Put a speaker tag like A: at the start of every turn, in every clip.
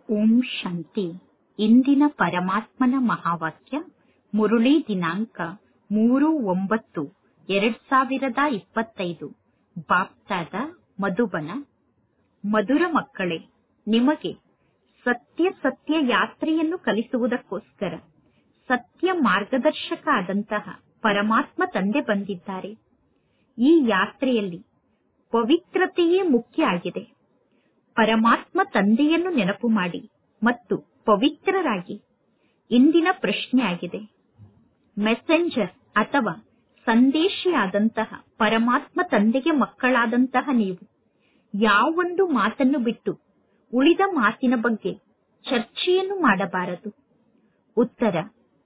A: ಓಂ ಶಾಂತಿ ಇಂದಿನ ಪರಮಾತ್ಮನ ಮಹಾವಾಕ್ಯ ಮುರುಳಿ ದಿನಾಂಕ ಮೂರು ಒಂಬತ್ತು ಎರಡ್ ಸಾವಿರದ ಇಪ್ಪತ್ತೈದು ಬಾಪ್ತಾದ ಮಧುಬನ ಮಧುರ ಮಕ್ಕಳೇ ನಿಮಗೆ ಸತ್ಯ ಸತ್ಯ ಯಾತ್ರೆಯನ್ನು ಕಲಿಸುವುದಕ್ಕೋಸ್ಕರ ಸತ್ಯ ಮಾರ್ಗದರ್ಶಕ ಆದಂತಹ ಪರಮಾತ್ಮ ತಂದೆ ಬಂದಿದ್ದಾರೆ ಈ ಯಾತ್ರೆಯಲ್ಲಿ ಪವಿತ್ರತೆಯೇ ಮುಖ್ಯ ಆಗಿದೆ ಪರಮಾತ್ಮ ತಂದೆಯನ್ನು ನೆನಪು ಮಾಡಿ ಮತ್ತು ಪವಿತ್ರರಾಗಿ ಇಂದಿನ ಪ್ರಶ್ನೆ ಆಗಿದೆ ಮೆಸೆಂಜರ್ ಅಥವಾ ಸಂದೇಶಿಯಾದಂತಹ ಪರಮಾತ್ಮ ತಂದೆಗೆ ಮಕ್ಕಳಾದಂತಹ ನೀವು ಯಾವೊಂದು ಮಾತನ್ನು ಬಿಟ್ಟು ಉಳಿದ ಮಾತಿನ ಬಗ್ಗೆ ಚರ್ಚೆಯನ್ನು ಮಾಡಬಾರದು ಉತ್ತರ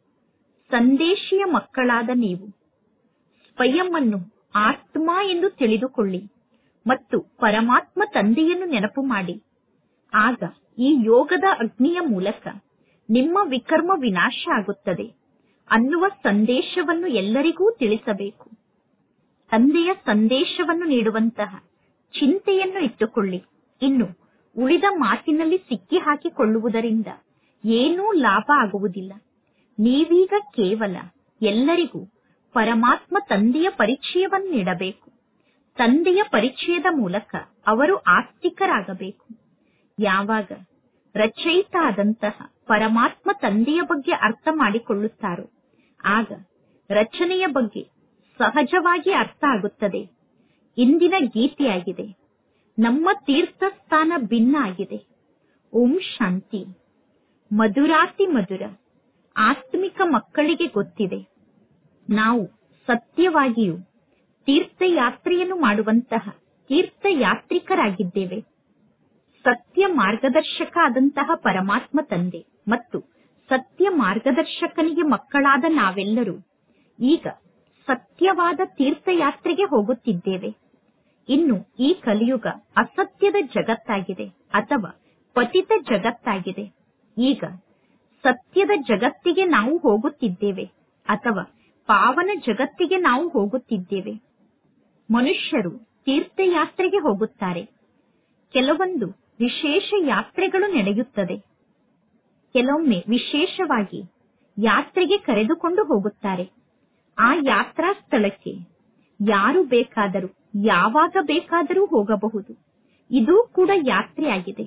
A: ಸಂದೇಶಿಯ ಮಕ್ಕಳಾದ ನೀವು ಸ್ವಯಂ ಅನ್ನು ಆತ್ಮ ಎಂದು ತಿಳಿದುಕೊಳ್ಳಿ ಮತ್ತು ಪರಮಾತ್ಮ ತಂದೆಯನ್ನು ನೆನಪು ಮಾಡಿ ಆಗ ಈ ಯೋಗದ ಅಗ್ನಿಯ ಮೂಲಕ ನಿಮ್ಮ ವಿಕರ್ಮ ವಿನಾಶ ಆಗುತ್ತದೆ ಅನ್ನುವ ಸಂದೇಶವನ್ನು ಎಲ್ಲರಿಗೂ ತಿಳಿಸಬೇಕು ತಂದೆಯ ಸಂದೇಶವನ್ನು ನೀಡುವಂತಹ ಚಿಂತೆಯನ್ನು ಇಟ್ಟುಕೊಳ್ಳಿ ಇನ್ನು ಉಳಿದ ಮಾತಿನಲ್ಲಿ ಸಿಕ್ಕಿ ಹಾಕಿಕೊಳ್ಳುವುದರಿಂದ ಏನೂ ಲಾಭ ಆಗುವುದಿಲ್ಲ ನೀವೀಗ ಕೇವಲ ಎಲ್ಲರಿಗೂ ಪರಮಾತ್ಮ ತಂದೆಯ ಪರಿಚಯವನ್ನು ನೀಡಬೇಕು ತಂದೆಯ ಪರಿಚಯದ ಮೂಲಕ ಅವರು ಆಸ್ತಿಕರಾಗಬೇಕು ಯಾವಾಗ ರಚಯಿತ ಆದಂತಹ ಪರಮಾತ್ಮ ತಂದೆಯ ಬಗ್ಗೆ ಅರ್ಥ ಮಾಡಿಕೊಳ್ಳುತ್ತಾರೋ ಆಗ ರಚನೆಯ ಬಗ್ಗೆ ಸಹಜವಾಗಿ ಅರ್ಥ ಆಗುತ್ತದೆ ಇಂದಿನ ಗೀತೆಯಾಗಿದೆ ನಮ್ಮ ತೀರ್ಥಸ್ಥಾನ ಭಿನ್ನ ಆಗಿದೆ ಓಂ ಶಾಂತಿ ಮಧುರಾತಿ ಮಧುರ ಆತ್ಮಿಕ ಮಕ್ಕಳಿಗೆ ಗೊತ್ತಿದೆ ನಾವು ಸತ್ಯವಾಗಿಯೂ ತೀರ್ಥಯಾತ್ರೆಯನ್ನು ಮಾಡುವಂತಹ ತೀರ್ಥಯಾತ್ರಿಕರಾಗಿದ್ದೇವೆ ಸತ್ಯ ಮಾರ್ಗದರ್ಶಕ ಆದಂತಹ ಪರಮಾತ್ಮ ತಂದೆ ಮತ್ತು ಸತ್ಯ ಮಾರ್ಗದರ್ಶಕನಿಗೆ ಮಕ್ಕಳಾದ ನಾವೆಲ್ಲರೂ ಈಗ ಸತ್ಯವಾದ ತೀರ್ಥಯಾತ್ರೆಗೆ ಹೋಗುತ್ತಿದ್ದೇವೆ ಇನ್ನು ಈ ಕಲಿಯುಗ ಅಸತ್ಯದ ಜಗತ್ತಾಗಿದೆ ಅಥವಾ ಪತಿತ ಜಗತ್ತಾಗಿದೆ ಈಗ ಸತ್ಯದ ಜಗತ್ತಿಗೆ ನಾವು ಹೋಗುತ್ತಿದ್ದೇವೆ ಅಥವಾ ಪಾವನ ಜಗತ್ತಿಗೆ ನಾವು ಹೋಗುತ್ತಿದ್ದೇವೆ ಮನುಷ್ಯರು ತೀರ್ಥಯಾತ್ರೆಗೆ ಹೋಗುತ್ತಾರೆ ಕೆಲವೊಂದು ವಿಶೇಷ ಯಾತ್ರೆಗಳು ನಡೆಯುತ್ತದೆ ಕೆಲವೊಮ್ಮೆ ವಿಶೇಷವಾಗಿ ಯಾತ್ರೆಗೆ ಕರೆದುಕೊಂಡು ಹೋಗುತ್ತಾರೆ ಆ ಯಾತ್ರಾ ಸ್ಥಳಕ್ಕೆ ಯಾರು ಬೇಕಾದರೂ ಯಾವಾಗ ಬೇಕಾದರೂ ಹೋಗಬಹುದು ಇದು ಕೂಡ ಯಾತ್ರೆಯಾಗಿದೆ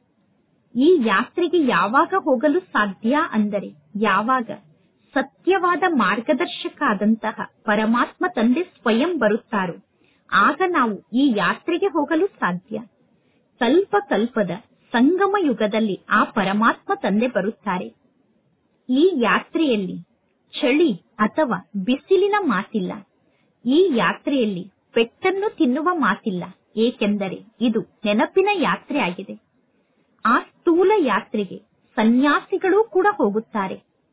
A: ಈ ಯಾತ್ರೆಗೆ ಯಾವಾಗ ಹೋಗಲು ಸಾಧ್ಯ ಅಂದರೆ ಯಾವಾಗ ಸತ್ಯವಾದ ಮಾರ್ಗದರ್ಶಕ ಆದಂತಹ ಪರಮಾತ್ಮ ತಂದೆ ಸ್ವಯಂ ಬರುತ್ತಾರೋ ಆಗ ನಾವು ಈ ಯಾತ್ರೆಗೆ ಹೋಗಲು ಸಾಧ್ಯ ಕಲ್ಪ ಕಲ್ಪದ ಸಂಗಮ ಯುಗದಲ್ಲಿ ಆ ಪರಮಾತ್ಮ ತಂದೆ ಬರುತ್ತಾರೆ ಈ ಯಾತ್ರೆಯಲ್ಲಿ ಚಳಿ ಅಥವಾ ಬಿಸಿಲಿನ ಮಾತಿಲ್ಲ ಈ ಯಾತ್ರೆಯಲ್ಲಿ ಪೆಟ್ಟನ್ನು ತಿನ್ನುವ ಮಾತಿಲ್ಲ ಏಕೆಂದರೆ ಇದು ನೆನಪಿನ ಯಾತ್ರೆ ಆಗಿದೆ ಆ ಸ್ಥೂಲ ಯಾತ್ರೆಗೆ ಸನ್ಯಾಸಿಗಳೂ ಕೂಡ ಹೋಗುತ್ತಾರೆ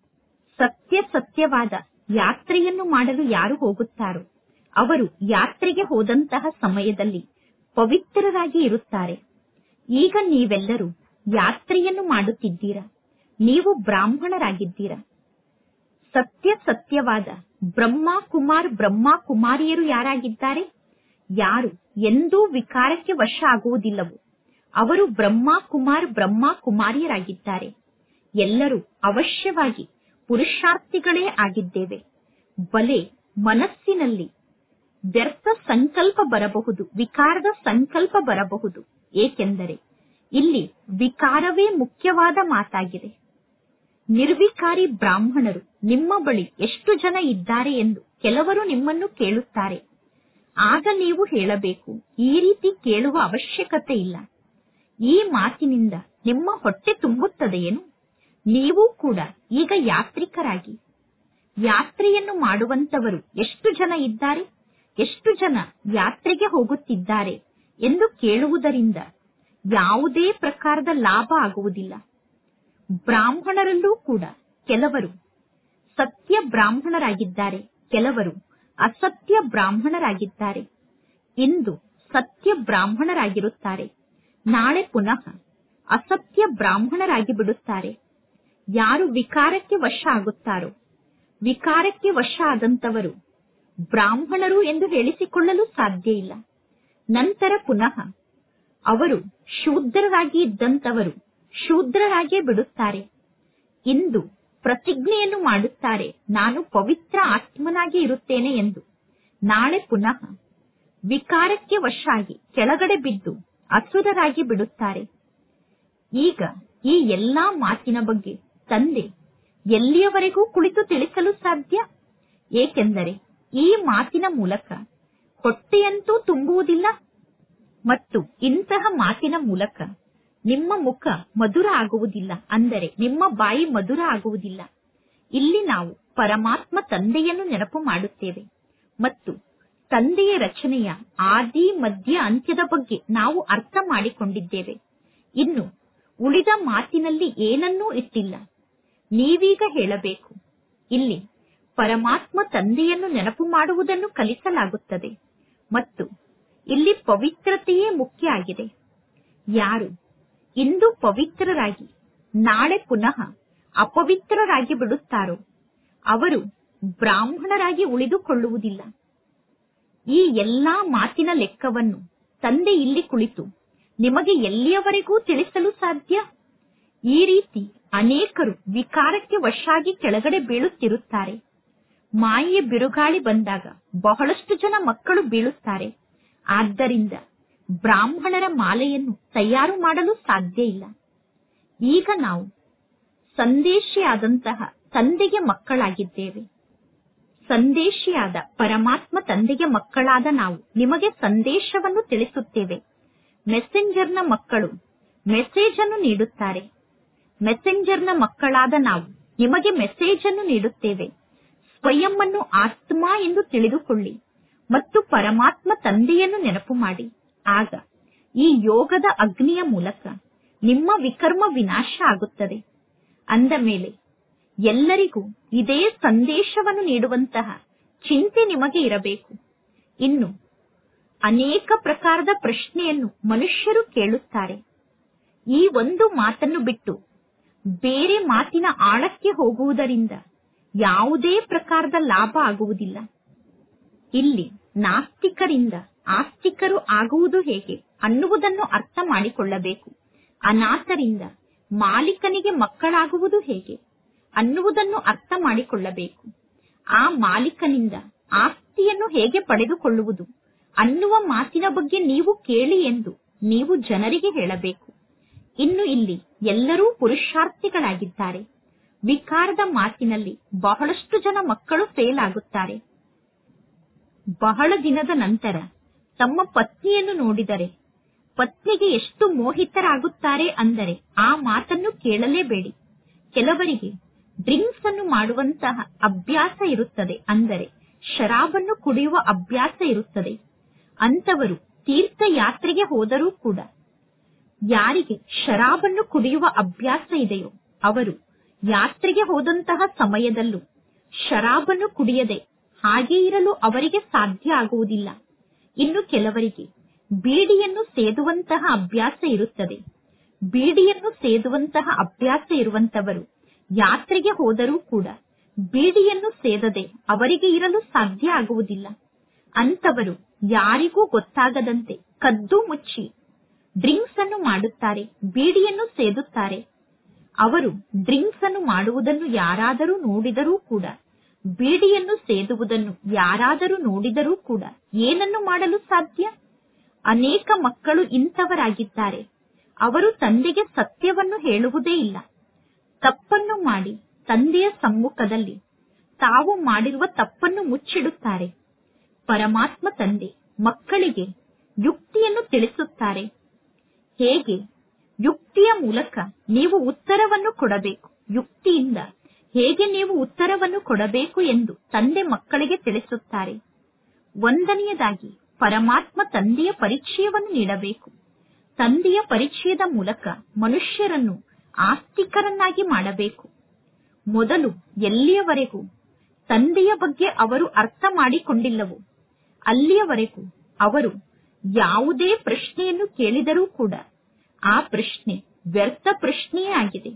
A: ಸತ್ಯ ಸತ್ಯವಾದ ಯಾತ್ರೆಯನ್ನು ಮಾಡಲು ಯಾರು ಹೋಗುತ್ತಾರೋ ಅವರು ಯಾತ್ರೆಗೆ ಹೋದಂತಹ ಸಮಯದಲ್ಲಿ ಪವಿತ್ರರಾಗಿ ಇರುತ್ತಾರೆ ಈಗ ನೀವೆಲ್ಲರೂ ಯಾತ್ರೆಯನ್ನು ಮಾಡುತ್ತಿದ್ದೀರಾ ನೀವು ಬ್ರಾಹ್ಮಣರಾಗಿದ್ದೀರಾ ಸತ್ಯ ಸತ್ಯವಾದ ಬ್ರಹ್ಮ ಕುಮಾರ್ ಬ್ರಹ್ಮ ಕುಮಾರಿಯರು ಯಾರಾಗಿದ್ದಾರೆ ಯಾರು ಎಂದೂ ವಿಕಾರಕ್ಕೆ ವಶ ಆಗುವುದಿಲ್ಲವೋ ಅವರು ಬ್ರಹ್ಮ ಕುಮಾರ್ ಬ್ರಹ್ಮ ಕುಮಾರಿಯರಾಗಿದ್ದಾರೆ ಎಲ್ಲರೂ ಅವಶ್ಯವಾಗಿ ಪುರುಷಾರ್ಥಿಗಳೇ ಆಗಿದ್ದೇವೆ ಬಲೆ ಮನಸ್ಸಿನಲ್ಲಿ ವ್ಯರ್ಥ ಸಂಕಲ್ಪ ಬರಬಹುದು ವಿಕಾರದ ಸಂಕಲ್ಪ ಬರಬಹುದು ಏಕೆಂದರೆ ಇಲ್ಲಿ ವಿಕಾರವೇ ಮುಖ್ಯವಾದ ಮಾತಾಗಿದೆ ನಿರ್ವಿಕಾರಿ ಬ್ರಾಹ್ಮಣರು ನಿಮ್ಮ ಬಳಿ ಎಷ್ಟು ಜನ ಇದ್ದಾರೆ ಎಂದು ಕೆಲವರು ನಿಮ್ಮನ್ನು ಕೇಳುತ್ತಾರೆ ಆಗ ನೀವು ಹೇಳಬೇಕು ಈ ರೀತಿ ಕೇಳುವ ಅವಶ್ಯಕತೆ ಇಲ್ಲ ಈ ಮಾತಿನಿಂದ ನಿಮ್ಮ ಹೊಟ್ಟೆ ತುಂಬುತ್ತದೆಯೇನು ನೀವು ಕೂಡ ಈಗ ಯಾತ್ರಿಕರಾಗಿ ಯಾತ್ರೆಯನ್ನು ಮಾಡುವಂತವರು ಎಷ್ಟು ಜನ ಇದ್ದಾರೆ ಎಷ್ಟು ಜನ ಯಾತ್ರೆಗೆ ಹೋಗುತ್ತಿದ್ದಾರೆ ಎಂದು ಕೇಳುವುದರಿಂದ ಯಾವುದೇ ಪ್ರಕಾರದ ಲಾಭ ಆಗುವುದಿಲ್ಲ ಬ್ರಾಹ್ಮಣರಲ್ಲೂ ಕೂಡ ಕೆಲವರು ಸತ್ಯ ಬ್ರಾಹ್ಮಣರಾಗಿದ್ದಾರೆ ಕೆಲವರು ಅಸತ್ಯ ಬ್ರಾಹ್ಮಣರಾಗಿದ್ದಾರೆ ಇಂದು ಸತ್ಯ ಬ್ರಾಹ್ಮಣರಾಗಿರುತ್ತಾರೆ ನಾಳೆ ಪುನಃ ಅಸತ್ಯ ಬ್ರಾಹ್ಮಣರಾಗಿ ಬಿಡುತ್ತಾರೆ ಯಾರು ವಿಕಾರಕ್ಕೆ ವಶ ಆಗುತ್ತಾರೋ ವಿಕಾರಕ್ಕೆ ವಶ ಆದಂತವರು ಬ್ರಾಹ್ಮಣರು ಎಂದು ಹೇಳಿಸಿಕೊಳ್ಳಲು ಸಾಧ್ಯ ಇಲ್ಲ ನಂತರ ಪುನಃ ಅವರು ಶೂದ್ರರಾಗಿ ಇದ್ದಂತವರು ಶೂದ್ರರಾಗೇ ಬಿಡುತ್ತಾರೆ ಇಂದು ಪ್ರತಿಜ್ಞೆಯನ್ನು ಮಾಡುತ್ತಾರೆ ನಾನು ಪವಿತ್ರ ಆತ್ಮನಾಗಿ ಇರುತ್ತೇನೆ ಎಂದು ನಾಳೆ ಪುನಃ ವಿಕಾರಕ್ಕೆ ವಶಾಗಿ ಕೆಳಗಡೆ ಬಿದ್ದು ಅಸುರರಾಗಿ ಬಿಡುತ್ತಾರೆ ಈಗ ಈ ಎಲ್ಲಾ ಮಾತಿನ ಬಗ್ಗೆ ತಂದೆ ಎಲ್ಲಿಯವರೆಗೂ ಕುಳಿತು ತಿಳಿಸಲು ಸಾಧ್ಯ ಏಕೆಂದರೆ ಈ ಮಾತಿನ ಮೂಲಕ ಹೊಟ್ಟೆಯಂತೂ ತುಂಬುವುದಿಲ್ಲ ಮತ್ತು ಇಂತಹ ಮಾತಿನ ಮೂಲಕ ನಿಮ್ಮ ಮುಖ ಮಧುರ ಆಗುವುದಿಲ್ಲ ಅಂದರೆ ನಿಮ್ಮ ಬಾಯಿ ಮಧುರ ಆಗುವುದಿಲ್ಲ ಇಲ್ಲಿ ನಾವು ಪರಮಾತ್ಮ ತಂದೆಯನ್ನು ನೆನಪು ಮಾಡುತ್ತೇವೆ ಮತ್ತು ತಂದೆಯ ರಚನೆಯ ಆದಿ ಮಧ್ಯ ಅಂತ್ಯದ ಬಗ್ಗೆ ನಾವು ಅರ್ಥ ಮಾಡಿಕೊಂಡಿದ್ದೇವೆ ಇನ್ನು ಉಳಿದ ಮಾತಿನಲ್ಲಿ ಏನನ್ನೂ ಇಟ್ಟಿಲ್ಲ ನೀವೀಗ ಹೇಳಬೇಕು ಇಲ್ಲಿ ಪರಮಾತ್ಮ ತಂದೆಯನ್ನು ನೆನಪು ಮಾಡುವುದನ್ನು ಕಲಿಸಲಾಗುತ್ತದೆ ಮತ್ತು ಇಲ್ಲಿ ಪವಿತ್ರತೆಯೇ ಮುಖ್ಯ ಆಗಿದೆ ಯಾರು ಇಂದು ಪವಿತ್ರರಾಗಿ ನಾಳೆ ಪುನಃ ಅಪವಿತ್ರರಾಗಿ ಬಿಡುತ್ತಾರೋ ಅವರು ಬ್ರಾಹ್ಮಣರಾಗಿ ಉಳಿದುಕೊಳ್ಳುವುದಿಲ್ಲ ಈ ಎಲ್ಲಾ ಮಾತಿನ ಲೆಕ್ಕವನ್ನು ತಂದೆ ಇಲ್ಲಿ ಕುಳಿತು ನಿಮಗೆ ಎಲ್ಲಿಯವರೆಗೂ ತಿಳಿಸಲು ಸಾಧ್ಯ ಈ ರೀತಿ ಅನೇಕರು ವಿಕಾರಕ್ಕೆ ವಶಾಗಿ ಕೆಳಗಡೆ ಬೀಳುತ್ತಿರುತ್ತಾರೆ ಮಾಯೆಯ ಬಿರುಗಾಳಿ ಬಂದಾಗ ಬಹಳಷ್ಟು ಜನ ಮಕ್ಕಳು ಬೀಳುತ್ತಾರೆ ಆದ್ದರಿಂದ ಬ್ರಾಹ್ಮಣರ ಮಾಲೆಯನ್ನು ತಯಾರು ಮಾಡಲು ಸಾಧ್ಯ ಇಲ್ಲ ಈಗ ನಾವು ಸಂದೇಶಿಯಾದಂತಹ ತಂದೆಗೆ ಮಕ್ಕಳಾಗಿದ್ದೇವೆ ಸಂದೇಶಿಯಾದ ಪರಮಾತ್ಮ ತಂದೆಗೆ ಮಕ್ಕಳಾದ ನಾವು ನಿಮಗೆ ಸಂದೇಶವನ್ನು ತಿಳಿಸುತ್ತೇವೆ ಮೆಸೆಂಜರ್ನ ಮಕ್ಕಳು ಮೆಸೇಜ್ ಅನ್ನು ನೀಡುತ್ತಾರೆ ಮೆಸೆಂಜರ್ನ ಮಕ್ಕಳಾದ ನಾವು ನಿಮಗೆ ಮೆಸೇಜ್ ಅನ್ನು ನೀಡುತ್ತೇವೆ ಸ್ವಯಂ ಅನ್ನು ಆತ್ಮ ಎಂದು ತಿಳಿದುಕೊಳ್ಳಿ ಮತ್ತು ಪರಮಾತ್ಮ ತಂದೆಯನ್ನು ನೆನಪು ಮಾಡಿ ಆಗ ಈ ಯೋಗದ ಅಗ್ನಿಯ ಮೂಲಕ ನಿಮ್ಮ ವಿಕರ್ಮ ವಿನಾಶ ಆಗುತ್ತದೆ ಅಂದ ಮೇಲೆ ಎಲ್ಲರಿಗೂ ಇದೇ ಸಂದೇಶವನ್ನು ನೀಡುವಂತಹ ಚಿಂತೆ ನಿಮಗೆ ಇರಬೇಕು ಇನ್ನು ಅನೇಕ ಪ್ರಕಾರದ ಪ್ರಶ್ನೆಯನ್ನು ಮನುಷ್ಯರು ಕೇಳುತ್ತಾರೆ ಈ ಒಂದು ಮಾತನ್ನು ಬಿಟ್ಟು ಬೇರೆ ಮಾತಿನ ಆಳಕ್ಕೆ ಹೋಗುವುದರಿಂದ ಯಾವುದೇ ಪ್ರಕಾರದ ಲಾಭ ಆಗುವುದಿಲ್ಲ ಇಲ್ಲಿ ನಾಸ್ತಿಕರಿಂದ ಆಸ್ತಿಕರು ಆಗುವುದು ಹೇಗೆ ಅನ್ನುವುದನ್ನು ಅರ್ಥ ಮಾಡಿಕೊಳ್ಳಬೇಕು ಅನಾಥರಿಂದ ಮಾಲೀಕನಿಗೆ ಮಕ್ಕಳಾಗುವುದು ಹೇಗೆ ಅನ್ನುವುದನ್ನು ಅರ್ಥ ಮಾಡಿಕೊಳ್ಳಬೇಕು ಆ ಮಾಲೀಕನಿಂದ ಆಸ್ತಿಯನ್ನು ಹೇಗೆ ಪಡೆದುಕೊಳ್ಳುವುದು ಅನ್ನುವ ಮಾತಿನ ಬಗ್ಗೆ ನೀವು ಕೇಳಿ ಎಂದು ನೀವು ಜನರಿಗೆ ಹೇಳಬೇಕು ಇನ್ನು ಇಲ್ಲಿ ಎಲ್ಲರೂ ಪುರುಷಾರ್ಥಿಗಳಾಗಿದ್ದಾರೆ ವಿಕಾರದ ಮಾತಿನಲ್ಲಿ ಬಹಳಷ್ಟು ಜನ ಮಕ್ಕಳು ಫೇಲ್ ಆಗುತ್ತಾರೆ ಬಹಳ ದಿನದ ನಂತರ ತಮ್ಮ ಪತ್ನಿಯನ್ನು ನೋಡಿದರೆ ಪತ್ನಿಗೆ ಎಷ್ಟು ಮೋಹಿತರಾಗುತ್ತಾರೆ ಅಂದರೆ ಆ ಮಾತನ್ನು ಕೇಳಲೇಬೇಡಿ ಕೆಲವರಿಗೆ ಡ್ರಿಂಕ್ಸ್ ಅನ್ನು ಮಾಡುವಂತಹ ಅಭ್ಯಾಸ ಇರುತ್ತದೆ ಅಂದರೆ ಶರಾಬನ್ನು ಕುಡಿಯುವ ಅಭ್ಯಾಸ ಇರುತ್ತದೆ ಅಂತವರು ತೀರ್ಥಯಾತ್ರೆಗೆ ಹೋದರೂ ಕೂಡ ಯಾರಿಗೆ ಶರಾಬನ್ನು ಕುಡಿಯುವ ಅಭ್ಯಾಸ ಇದೆಯೋ ಅವರು ಯಾತ್ರೆಗೆ ಹೋದಂತಹ ಸಮಯದಲ್ಲೂ ಶರಾಬನ್ನು ಕುಡಿಯದೆ ಹಾಗೆ ಇರಲು ಅವರಿಗೆ ಸಾಧ್ಯ ಆಗುವುದಿಲ್ಲ ಇನ್ನು ಕೆಲವರಿಗೆ ಬೀಡಿಯನ್ನು ಸೇದುವಂತಹ ಅಭ್ಯಾಸ ಇರುತ್ತದೆ ಬೀಡಿಯನ್ನು ಸೇದುವಂತಹ ಅಭ್ಯಾಸ ಇರುವಂತವರು ಯಾತ್ರೆಗೆ ಹೋದರೂ ಕೂಡ ಬೀಡಿಯನ್ನು ಸೇದದೆ ಅವರಿಗೆ ಇರಲು ಸಾಧ್ಯ ಆಗುವುದಿಲ್ಲ ಅಂತವರು ಯಾರಿಗೂ ಗೊತ್ತಾಗದಂತೆ ಕದ್ದು ಮುಚ್ಚಿ ಡ್ರಿಂಕ್ಸ್ ಅನ್ನು ಮಾಡುತ್ತಾರೆ ಬೀಡಿಯನ್ನು ಸೇದುತ್ತಾರೆ ಅವರು ಡ್ರಿಂಕ್ಸ್ ಅನ್ನು ಮಾಡುವುದನ್ನು ಯಾರಾದರೂ ನೋಡಿದರೂ ಕೂಡ ಬೀಡಿಯನ್ನು ಸೇದುವುದನ್ನು ಯಾರಾದರೂ ನೋಡಿದರೂ ಕೂಡ ಏನನ್ನು ಮಾಡಲು ಸಾಧ್ಯ ಅನೇಕ ಮಕ್ಕಳು ಇಂಥವರಾಗಿದ್ದಾರೆ ಅವರು ತಂದೆಗೆ ಸತ್ಯವನ್ನು ಹೇಳುವುದೇ ಇಲ್ಲ ತಪ್ಪನ್ನು ಮಾಡಿ ತಂದೆಯ ಸಮ್ಮುಖದಲ್ಲಿ ತಾವು ಮಾಡಿರುವ ತಪ್ಪನ್ನು ಮುಚ್ಚಿಡುತ್ತಾರೆ ಪರಮಾತ್ಮ ತಂದೆ ಮಕ್ಕಳಿಗೆ ಯುಕ್ತಿಯನ್ನು ತಿಳಿಸುತ್ತಾರೆ ಹೇಗೆ ಯುಕ್ತಿಯ ಮೂಲಕ ನೀವು ಉತ್ತರವನ್ನು ಕೊಡಬೇಕು ಯುಕ್ತಿಯಿಂದ ಹೇಗೆ ನೀವು ಉತ್ತರವನ್ನು ಕೊಡಬೇಕು ಎಂದು ತಂದೆ ಮಕ್ಕಳಿಗೆ ತಿಳಿಸುತ್ತಾರೆ ಒಂದನೆಯದಾಗಿ ಪರಮಾತ್ಮ ತಂದೆಯ ಪರಿಚಯವನ್ನು ನೀಡಬೇಕು ತಂದೆಯ ಪರಿಚಯದ ಮೂಲಕ ಮನುಷ್ಯರನ್ನು ಆಸ್ತಿಕರನ್ನಾಗಿ ಮಾಡಬೇಕು ಮೊದಲು ಎಲ್ಲಿಯವರೆಗೂ ತಂದೆಯ ಬಗ್ಗೆ ಅವರು ಅರ್ಥ ಮಾಡಿಕೊಂಡಿಲ್ಲವೋ ಅಲ್ಲಿಯವರೆಗೂ ಅವರು ಯಾವುದೇ ಪ್ರಶ್ನೆಯನ್ನು ಕೇಳಿದರೂ ಕೂಡ ಆ ಪ್ರಶ್ನೆ ವ್ಯರ್ಥ ಪ್ರಶ್ನೆಯೇ ಆಗಿದೆ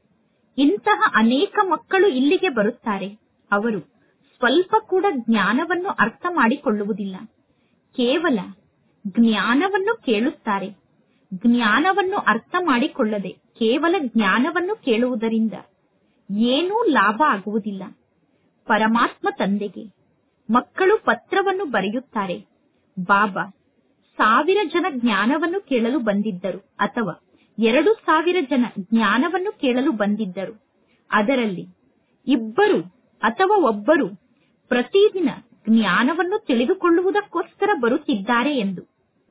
A: ಇಂತಹ ಅನೇಕ ಮಕ್ಕಳು ಇಲ್ಲಿಗೆ ಬರುತ್ತಾರೆ ಅವರು ಸ್ವಲ್ಪ ಕೂಡ ಜ್ಞಾನವನ್ನು ಅರ್ಥ ಮಾಡಿಕೊಳ್ಳುವುದಿಲ್ಲ ಕೇವಲ ಜ್ಞಾನವನ್ನು ಕೇಳುತ್ತಾರೆ ಜ್ಞಾನವನ್ನು ಅರ್ಥ ಮಾಡಿಕೊಳ್ಳದೆ ಕೇವಲ ಜ್ಞಾನವನ್ನು ಕೇಳುವುದರಿಂದ ಏನೂ ಲಾಭ ಆಗುವುದಿಲ್ಲ ಪರಮಾತ್ಮ ತಂದೆಗೆ ಮಕ್ಕಳು ಪತ್ರವನ್ನು ಬರೆಯುತ್ತಾರೆ ಬಾಬಾ ಸಾವಿರ ಜನ ಜ್ಞಾನವನ್ನು ಕೇಳಲು ಬಂದಿದ್ದರು ಅಥವಾ ಎರಡು ಸಾವಿರ ಜನ ಜ್ಞಾನವನ್ನು ಕೇಳಲು ಬಂದಿದ್ದರು ಅದರಲ್ಲಿ ಇಬ್ಬರು ಅಥವಾ ಒಬ್ಬರು ಪ್ರತಿದಿನ ಜ್ಞಾನವನ್ನು ತಿಳಿದುಕೊಳ್ಳುವುದಕ್ಕೋಸ್ಕರ ಬರುತ್ತಿದ್ದಾರೆ ಎಂದು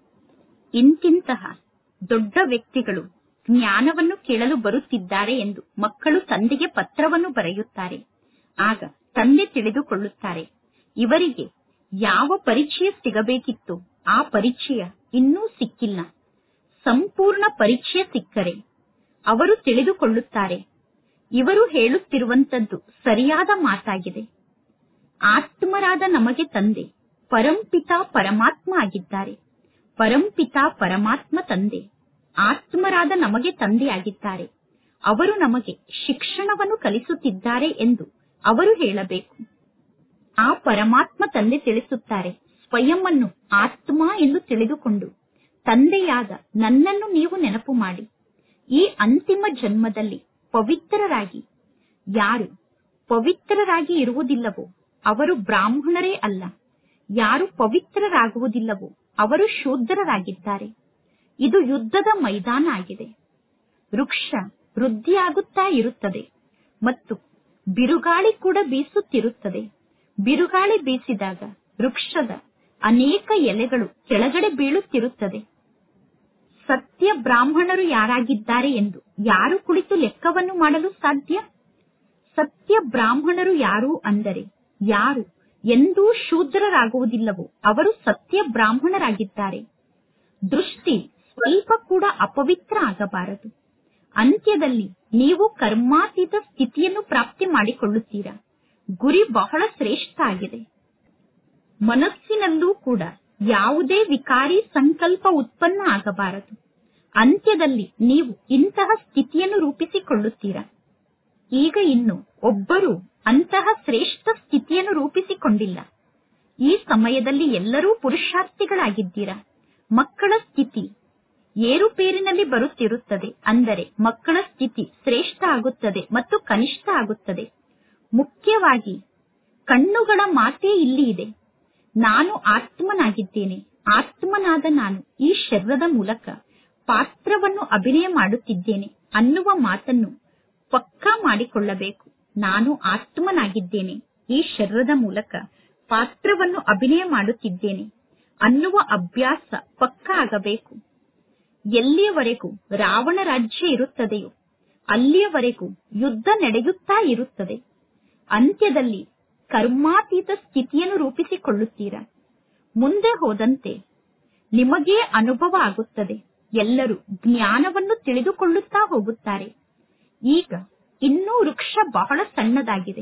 A: ಇಂತಿಂತಹ ದೊಡ್ಡ ವ್ಯಕ್ತಿಗಳು ಜ್ಞಾನವನ್ನು ಕೇಳಲು ಬರುತ್ತಿದ್ದಾರೆ ಎಂದು ಮಕ್ಕಳು ತಂದೆಗೆ ಪತ್ರವನ್ನು ಬರೆಯುತ್ತಾರೆ ಆಗ ತಂದೆ ತಿಳಿದುಕೊಳ್ಳುತ್ತಾರೆ ಇವರಿಗೆ ಯಾವ ಪರಿಚಯ ಸಿಗಬೇಕಿತ್ತು ಆ ಪರಿಚಯ ಇನ್ನೂ ಸಿಕ್ಕಿಲ್ಲ ಸಂಪೂರ್ಣ ಪರಿಚಯ ಸಿಕ್ಕರೆ ಅವರು ತಿಳಿದುಕೊಳ್ಳುತ್ತಾರೆ ಇವರು ಹೇಳುತ್ತಿರುವಂತದ್ದು ಸರಿಯಾದ ಮಾತಾಗಿದೆ ಆತ್ಮರಾದ ನಮಗೆ ತಂದೆ ಪರಂಪಿತ ಪರಮಾತ್ಮ ಆಗಿದ್ದಾರೆ ಪರಂಪಿತ ಪರಮಾತ್ಮ ತಂದೆ ಆತ್ಮರಾದ ನಮಗೆ ತಂದೆಯಾಗಿದ್ದಾರೆ ಅವರು ನಮಗೆ ಶಿಕ್ಷಣವನ್ನು ಕಲಿಸುತ್ತಿದ್ದಾರೆ ಎಂದು ಅವರು ಹೇಳಬೇಕು ಆ ಪರಮಾತ್ಮ ತಂದೆ ತಿಳಿಸುತ್ತಾರೆ ಸ್ವಯಂ ಅನ್ನು ಆತ್ಮ ಎಂದು ತಿಳಿದುಕೊಂಡು ತಂದೆಯಾದ ನನ್ನನ್ನು ನೀವು ನೆನಪು ಮಾಡಿ ಈ ಅಂತಿಮ ಜನ್ಮದಲ್ಲಿ ಪವಿತ್ರರಾಗಿ ಯಾರು ಪವಿತ್ರರಾಗಿ ಇರುವುದಿಲ್ಲವೋ ಅವರು ಬ್ರಾಹ್ಮಣರೇ ಅಲ್ಲ ಯಾರು ಪವಿತ್ರರಾಗುವುದಿಲ್ಲವೋ ಅವರು ಶೂದ್ರರಾಗಿದ್ದಾರೆ ಇದು ಯುದ್ಧದ ಮೈದಾನ ಆಗಿದೆ ವೃಕ್ಷ ವೃದ್ಧಿಯಾಗುತ್ತಾ ಇರುತ್ತದೆ ಮತ್ತು ಬಿರುಗಾಳಿ ಕೂಡ ಬೀಸುತ್ತಿರುತ್ತದೆ ಬಿರುಗಾಳಿ ಬೀಸಿದಾಗ ವೃಕ್ಷದ ಅನೇಕ ಎಲೆಗಳು ಕೆಳಗಡೆ ಬೀಳುತ್ತಿರುತ್ತದೆ ಸತ್ಯ ಬ್ರಾಹ್ಮಣರು ಯಾರಾಗಿದ್ದಾರೆ ಎಂದು ಯಾರು ಕುಳಿತು ಲೆಕ್ಕವನ್ನು ಮಾಡಲು ಸಾಧ್ಯ ಸತ್ಯ ಬ್ರಾಹ್ಮಣರು ಯಾರು ಅಂದರೆ ಯಾರು ಎಂದೂ ಶೂದ್ರರಾಗುವುದಿಲ್ಲವೋ ಅವರು ಸತ್ಯ ಬ್ರಾಹ್ಮಣರಾಗಿದ್ದಾರೆ ದೃಷ್ಟಿ ಸ್ವಲ್ಪ ಕೂಡ ಅಪವಿತ್ರ ಆಗಬಾರದು ಅಂತ್ಯದಲ್ಲಿ ನೀವು ಕರ್ಮಾತೀತ ಸ್ಥಿತಿಯನ್ನು ಪ್ರಾಪ್ತಿ ಮಾಡಿಕೊಳ್ಳುತ್ತೀರಾ ಗುರಿ ಬಹಳ ಶ್ರೇಷ್ಠ ಆಗಿದೆ ಮನಸ್ಸಿನಲ್ಲೂ ಕೂಡ ಯಾವುದೇ ವಿಕಾರಿ ಸಂಕಲ್ಪ ಉತ್ಪನ್ನ ಆಗಬಾರದು ಅಂತ್ಯದಲ್ಲಿ ನೀವು ಇಂತಹ ಸ್ಥಿತಿಯನ್ನು ರೂಪಿಸಿಕೊಳ್ಳುತ್ತೀರಾ ಈಗ ಇನ್ನು ಒಬ್ಬರು ಅಂತಹ ಶ್ರೇಷ್ಠ ಸ್ಥಿತಿಯನ್ನು ರೂಪಿಸಿಕೊಂಡಿಲ್ಲ ಈ ಸಮಯದಲ್ಲಿ ಎಲ್ಲರೂ ಪುರುಷಾರ್ಥಿಗಳಾಗಿದ್ದೀರಾ ಮಕ್ಕಳ ಸ್ಥಿತಿ ಏರುಪೇರಿನಲ್ಲಿ ಬರುತ್ತಿರುತ್ತದೆ ಅಂದರೆ ಮಕ್ಕಳ ಸ್ಥಿತಿ ಶ್ರೇಷ್ಠ ಆಗುತ್ತದೆ ಮತ್ತು ಕನಿಷ್ಠ ಆಗುತ್ತದೆ ಮುಖ್ಯವಾಗಿ ಕಣ್ಣುಗಳ ಮಾತೇ ಇಲ್ಲಿ ಇದೆ ನಾನು ಆತ್ಮನಾಗಿದ್ದೇನೆ ಆತ್ಮನಾದ ನಾನು ಈ ಶರೀರದ ಮೂಲಕ ಪಾತ್ರವನ್ನು ಅಭಿನಯ ಮಾಡುತ್ತಿದ್ದೇನೆ ಅನ್ನುವ ಮಾತನ್ನು ಪಕ್ಕಾ ಮಾಡಿಕೊಳ್ಳಬೇಕು ನಾನು ಆತ್ಮನಾಗಿದ್ದೇನೆ ಈ ಶರೀರದ ಮೂಲಕ ಪಾತ್ರವನ್ನು ಅಭಿನಯ ಮಾಡುತ್ತಿದ್ದೇನೆ ಅನ್ನುವ ಅಭ್ಯಾಸ ಪಕ್ಕಾ ಆಗಬೇಕು ಎಲ್ಲಿಯವರೆಗೂ ರಾವಣ ರಾಜ್ಯ ಇರುತ್ತದೆಯೋ ಅಲ್ಲಿಯವರೆಗೂ ಯುದ್ಧ ನಡೆಯುತ್ತಾ ಇರುತ್ತದೆ ಅಂತ್ಯದಲ್ಲಿ ಕರ್ಮಾತೀತ ಸ್ಥಿತಿಯನ್ನು ರೂಪಿಸಿಕೊಳ್ಳುತ್ತೀರಾ ಮುಂದೆ ಹೋದಂತೆ ನಿಮಗೇ ಅನುಭವ ಆಗುತ್ತದೆ ಎಲ್ಲರೂ ಜ್ಞಾನವನ್ನು ತಿಳಿದುಕೊಳ್ಳುತ್ತಾ ಹೋಗುತ್ತಾರೆ ಈಗ ಇನ್ನೂ ವೃಕ್ಷ ಬಹಳ ಸಣ್ಣದಾಗಿದೆ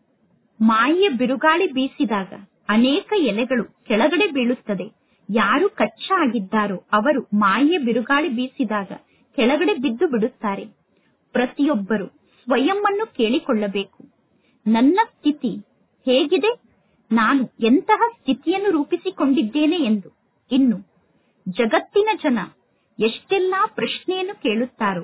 A: ಮಾಯೆಯ ಬಿರುಗಾಳಿ ಬೀಸಿದಾಗ ಅನೇಕ ಎಲೆಗಳು ಕೆಳಗಡೆ ಬೀಳುತ್ತದೆ ಯಾರು ಕಚ್ಚಾ ಆಗಿದ್ದಾರೋ ಅವರು ಮಾಯೆಯ ಬಿರುಗಾಳಿ ಬೀಸಿದಾಗ ಕೆಳಗಡೆ ಬಿದ್ದು ಬಿಡುತ್ತಾರೆ ಪ್ರತಿಯೊಬ್ಬರು ಸ್ವಯಂ ಅನ್ನು ಕೇಳಿಕೊಳ್ಳಬೇಕು ನನ್ನ ಸ್ಥಿತಿ ಹೇಗಿದೆ ನಾನು ಎಂತಹ ಸ್ಥಿತಿಯನ್ನು ರೂಪಿಸಿಕೊಂಡಿದ್ದೇನೆ ಎಂದು ಇನ್ನು ಜಗತ್ತಿನ ಜನ ಎಷ್ಟೆಲ್ಲಾ ಪ್ರಶ್ನೆಯನ್ನು ಕೇಳುತ್ತಾರೋ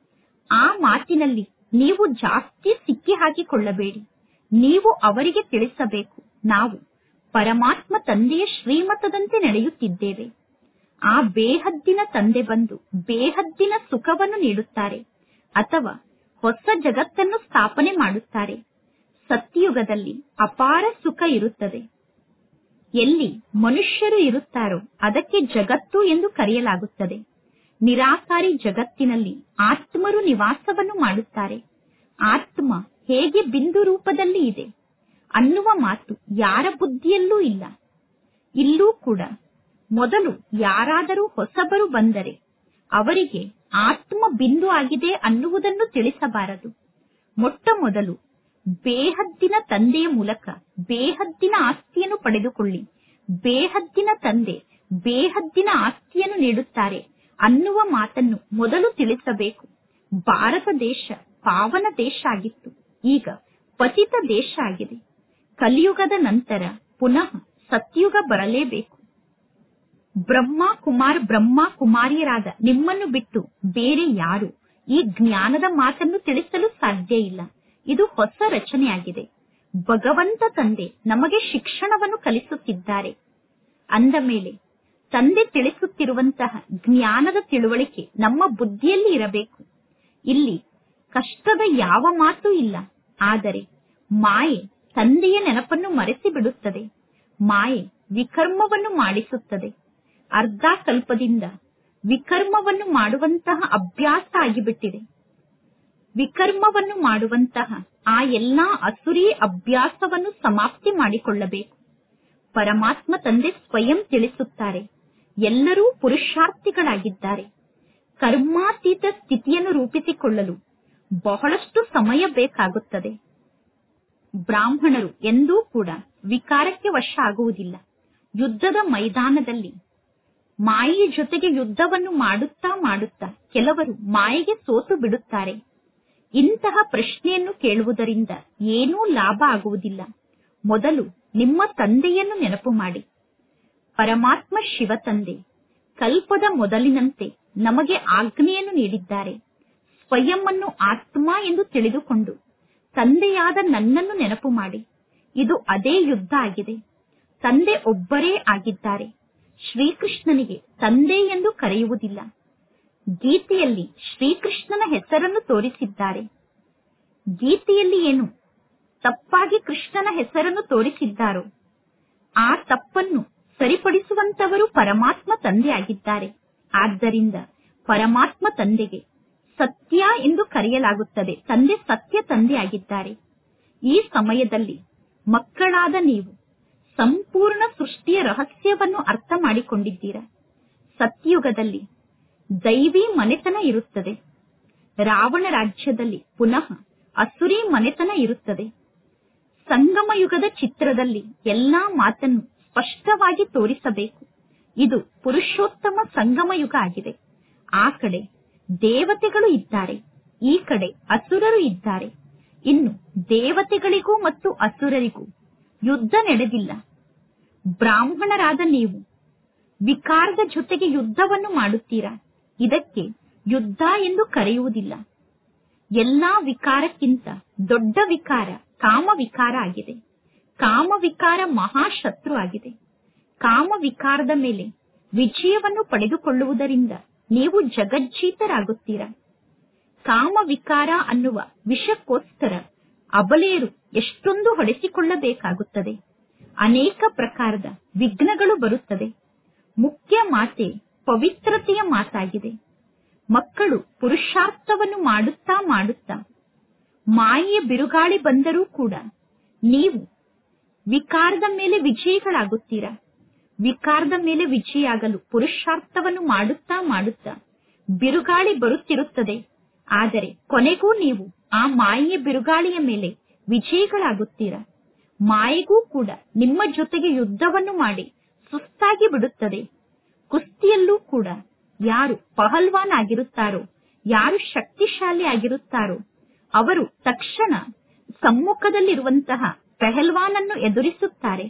A: ಆ ಮಾತಿನಲ್ಲಿ ನೀವು ಜಾಸ್ತಿ ಸಿಕ್ಕಿ ಹಾಕಿಕೊಳ್ಳಬೇಡಿ ನೀವು ಅವರಿಗೆ ತಿಳಿಸಬೇಕು ನಾವು ಪರಮಾತ್ಮ ತಂದೆಯ ಶ್ರೀಮತದಂತೆ ನಡೆಯುತ್ತಿದ್ದೇವೆ ಆ ಬೇಹದ್ದಿನ ತಂದೆ ಬಂದು ಬೇಹದ್ದಿನ ಸುಖವನ್ನು ನೀಡುತ್ತಾರೆ ಅಥವಾ ಹೊಸ ಜಗತ್ತನ್ನು ಸ್ಥಾಪನೆ ಮಾಡುತ್ತಾರೆ ಸತ್ಯಯುಗದಲ್ಲಿ ಅಪಾರ ಸುಖ ಇರುತ್ತದೆ ಎಲ್ಲಿ ಮನುಷ್ಯರು ಇರುತ್ತಾರೋ ಅದಕ್ಕೆ ಜಗತ್ತು ಎಂದು ಕರೆಯಲಾಗುತ್ತದೆ ನಿರಾಕಾರಿ ಜಗತ್ತಿನಲ್ಲಿ ಆತ್ಮರು ನಿವಾಸವನ್ನು ಮಾಡುತ್ತಾರೆ ಆತ್ಮ ಹೇಗೆ ಬಿಂದು ರೂಪದಲ್ಲಿ ಇದೆ ಅನ್ನುವ ಮಾತು ಯಾರ ಬುದ್ಧಿಯಲ್ಲೂ ಇಲ್ಲ ಇಲ್ಲೂ ಕೂಡ ಮೊದಲು ಯಾರಾದರೂ ಹೊಸಬರು ಬಂದರೆ ಅವರಿಗೆ ಆತ್ಮ ಬಿಂದು ಆಗಿದೆ ಅನ್ನುವುದನ್ನು ತಿಳಿಸಬಾರದು ಮೊಟ್ಟ ಮೊದಲು ಬೇಹದ್ದಿನ ತಂದೆಯ ಮೂಲಕ ಬೇಹದ್ದಿನ ಆಸ್ತಿಯನ್ನು ಪಡೆದುಕೊಳ್ಳಿ ಬೇಹದ್ದಿನ ತಂದೆ ಬೇಹದ್ದಿನ ಆಸ್ತಿಯನ್ನು ನೀಡುತ್ತಾರೆ ಅನ್ನುವ ಮಾತನ್ನು ಮೊದಲು ತಿಳಿಸಬೇಕು ಭಾರತ ದೇಶ ಪಾವನ ದೇಶ ಆಗಿತ್ತು ಈಗ ಪತಿತ ದೇಶ ಆಗಿದೆ ಕಲಿಯುಗದ ನಂತರ ಪುನಃ ಸತ್ಯುಗ ಬರಲೇಬೇಕು ಬ್ರಹ್ಮ ಕುಮಾರ್ ಬ್ರಹ್ಮ ಕುಮಾರಿಯರಾದ ನಿಮ್ಮನ್ನು ಬಿಟ್ಟು ಬೇರೆ ಯಾರು ಈ ಜ್ಞಾನದ ಮಾತನ್ನು ತಿಳಿಸಲು ಸಾಧ್ಯ ಇಲ್ಲ ಇದು ಹೊಸ ರಚನೆಯಾಗಿದೆ ಭಗವಂತ ತಂದೆ ನಮಗೆ ಶಿಕ್ಷಣವನ್ನು ಕಲಿಸುತ್ತಿದ್ದಾರೆ ಅಂದ ಮೇಲೆ ತಂದೆ ತಿಳಿಸುತ್ತಿರುವಂತಹ ಜ್ಞಾನದ ತಿಳುವಳಿಕೆ ನಮ್ಮ ಬುದ್ಧಿಯಲ್ಲಿ ಇರಬೇಕು ಇಲ್ಲಿ ಕಷ್ಟದ ಯಾವ ಮಾತು ಇಲ್ಲ ಆದರೆ ಮಾಯೆ ತಂದೆಯ ನೆನಪನ್ನು ಮರೆಸಿ ಬಿಡುತ್ತದೆ ಮಾಯೆ ವಿಕರ್ಮವನ್ನು ಮಾಡಿಸುತ್ತದೆ ಅರ್ಧ ಕಲ್ಪದಿಂದ ವಿಕರ್ಮವನ್ನು ಮಾಡುವಂತಹ ಅಭ್ಯಾಸ ಆಗಿಬಿಟ್ಟಿದೆ ವಿಕರ್ಮವನ್ನು ಮಾಡುವಂತಹ ಆ ಎಲ್ಲಾ ಅಸುರಿ ಅಭ್ಯಾಸವನ್ನು ಸಮಾಪ್ತಿ ಮಾಡಿಕೊಳ್ಳಬೇಕು ಪರಮಾತ್ಮ ತಂದೆ ಸ್ವಯಂ ತಿಳಿಸುತ್ತಾರೆ ಎಲ್ಲರೂ ಪುರುಷಾರ್ಥಿಗಳಾಗಿದ್ದಾರೆ ಕರ್ಮಾತೀತ ಸ್ಥಿತಿಯನ್ನು ರೂಪಿಸಿಕೊಳ್ಳಲು ಬಹಳಷ್ಟು ಸಮಯ ಬೇಕಾಗುತ್ತದೆ ಬ್ರಾಹ್ಮಣರು ಎಂದೂ ಕೂಡ ವಿಕಾರಕ್ಕೆ ವಶ ಆಗುವುದಿಲ್ಲ ಯುದ್ಧದ ಮೈದಾನದಲ್ಲಿ ಮಾಯೆಯ ಜೊತೆಗೆ ಯುದ್ಧವನ್ನು ಮಾಡುತ್ತಾ ಮಾಡುತ್ತಾ ಕೆಲವರು ಮಾಯೆಗೆ ಸೋತು ಬಿಡುತ್ತಾರೆ ಇಂತಹ ಪ್ರಶ್ನೆಯನ್ನು ಕೇಳುವುದರಿಂದ ಏನೂ ಲಾಭ ಆಗುವುದಿಲ್ಲ ಮೊದಲು ನಿಮ್ಮ ತಂದೆಯನ್ನು ನೆನಪು ಮಾಡಿ ಪರಮಾತ್ಮ ಶಿವ ತಂದೆ ಕಲ್ಪದ ಮೊದಲಿನಂತೆ ನಮಗೆ ಆಜ್ಞೆಯನ್ನು ನೀಡಿದ್ದಾರೆ ಸ್ವಯಂ ಅನ್ನು ಆತ್ಮ ಎಂದು ತಿಳಿದುಕೊಂಡು ತಂದೆಯಾದ ನನ್ನನ್ನು ನೆನಪು ಮಾಡಿ ಇದು ಅದೇ ಯುದ್ಧ ಆಗಿದೆ ತಂದೆ ಒಬ್ಬರೇ ಆಗಿದ್ದಾರೆ ಶ್ರೀಕೃಷ್ಣನಿಗೆ ತಂದೆ ಎಂದು ಕರೆಯುವುದಿಲ್ಲ ಗೀತೆಯಲ್ಲಿ ಶ್ರೀಕೃಷ್ಣನ ಹೆಸರನ್ನು ತೋರಿಸಿದ್ದಾರೆ ಗೀತೆಯಲ್ಲಿ ಏನು ತಪ್ಪಾಗಿ ಕೃಷ್ಣನ ಹೆಸರನ್ನು ತೋರಿಸಿದ್ದಾರೋ ಆ ತಪ್ಪನ್ನು ಸರಿಪಡಿಸುವಂತವರು ಪರಮಾತ್ಮ ತಂದೆ ಆಗಿದ್ದಾರೆ ಆದ್ದರಿಂದ ಪರಮಾತ್ಮ ತಂದೆಗೆ ಸತ್ಯ ಎಂದು ಕರೆಯಲಾಗುತ್ತದೆ ತಂದೆ ಸತ್ಯ ತಂದೆ ಆಗಿದ್ದಾರೆ ಈ ಸಮಯದಲ್ಲಿ ಮಕ್ಕಳಾದ ನೀವು ಸಂಪೂರ್ಣ ಸೃಷ್ಟಿಯ ರಹಸ್ಯವನ್ನು ಅರ್ಥ ಮಾಡಿಕೊಂಡಿದ್ದೀರಾ ಸತ್ಯುಗದಲ್ಲಿ ದೈವಿ ಮನೆತನ ಇರುತ್ತದೆ ರಾವಣ ರಾಜ್ಯದಲ್ಲಿ ಪುನಃ ಅಸುರಿ ಮನೆತನ ಇರುತ್ತದೆ ಸಂಗಮ ಯುಗದ ಚಿತ್ರದಲ್ಲಿ ಎಲ್ಲಾ ಮಾತನ್ನು ಸ್ಪಷ್ಟವಾಗಿ ತೋರಿಸಬೇಕು ಇದು ಪುರುಷೋತ್ತಮ ಸಂಗಮ ಯುಗ ಆಗಿದೆ ಆ ಕಡೆ ದೇವತೆಗಳು ಇದ್ದಾರೆ ಈ ಕಡೆ ಅಸುರರು ಇದ್ದಾರೆ ಇನ್ನು ದೇವತೆಗಳಿಗೂ ಮತ್ತು ಅಸುರರಿಗೂ ಯುದ್ಧ ನಡೆದಿಲ್ಲ ಬ್ರಾಹ್ಮಣರಾದ ನೀವು ವಿಕಾರದ ಜೊತೆಗೆ ಯುದ್ಧವನ್ನು ಮಾಡುತ್ತೀರಾ ಇದಕ್ಕೆ ಯುದ್ಧ ಎಂದು ಕರೆಯುವುದಿಲ್ಲ ಎಲ್ಲಾ ವಿಕಾರಕ್ಕಿಂತ ದೊಡ್ಡ ವಿಕಾರ ಕಾಮ ವಿಕಾರ ಆಗಿದೆ ಕಾಮ ವಿಕಾರ ಮಹಾಶತ್ರು ಆಗಿದೆ ಕಾಮ ವಿಕಾರದ ಮೇಲೆ ವಿಜಯವನ್ನು ಪಡೆದುಕೊಳ್ಳುವುದರಿಂದ ನೀವು ಜಗಜ್ಜೀತರಾಗುತ್ತೀರಾ ಕಾಮ ವಿಕಾರ ಅನ್ನುವ ವಿಷಕ್ಕೋಸ್ಕರ ಅಬಲೆಯರು ಎಷ್ಟೊಂದು ಹೊಡೆಸಿಕೊಳ್ಳಬೇಕಾಗುತ್ತದೆ ಅನೇಕ ಪ್ರಕಾರದ ವಿಘ್ನಗಳು ಬರುತ್ತದೆ ಮುಖ್ಯ ಮಾತೆ ಪವಿತ್ರತೆಯ ಮಾತಾಗಿದೆ ಮಕ್ಕಳು ಪುರುಷಾರ್ಥವನ್ನು ಮಾಡುತ್ತಾ ಮಾಡುತ್ತಾ ಮಾಯೆಯ ಬಿರುಗಾಳಿ ಬಂದರೂ ಕೂಡ ನೀವು ವಿಕಾರದ ಮೇಲೆ ವಿಜಯಿಗಳಾಗುತ್ತೀರಾ ವಿಕಾರದ ಮೇಲೆ ವಿಜಯಾಗಲು ಪುರುಷಾರ್ಥವನ್ನು ಮಾಡುತ್ತಾ ಮಾಡುತ್ತಾ ಬಿರುಗಾಳಿ ಬರುತ್ತಿರುತ್ತದೆ ಆದರೆ ಕೊನೆಗೂ ನೀವು ಆ ಮಾಯೆಯ ಬಿರುಗಾಳಿಯ ಮೇಲೆ ವಿಜಯಿಗಳಾಗುತ್ತೀರಾ ಮಾಯೆಗೂ ಕೂಡ ನಿಮ್ಮ ಜೊತೆಗೆ ಯುದ್ಧವನ್ನು ಮಾಡಿ ಸುಸ್ತಾಗಿ ಬಿಡುತ್ತದೆ ಕುಸ್ತಿಯಲ್ಲೂ ಕೂಡ ಯಾರು ಪಹಲ್ವಾನ್ ಆಗಿರುತ್ತಾರೋ ಯಾರು ಶಕ್ತಿಶಾಲಿ ಆಗಿರುತ್ತಾರೋ ಅವರು ತಕ್ಷಣ ಸಮ್ಮುಖದಲ್ಲಿರುವಂತಹ ಪೆಹಲ್ವಾನನ್ನು ಎದುರಿಸುತ್ತಾರೆ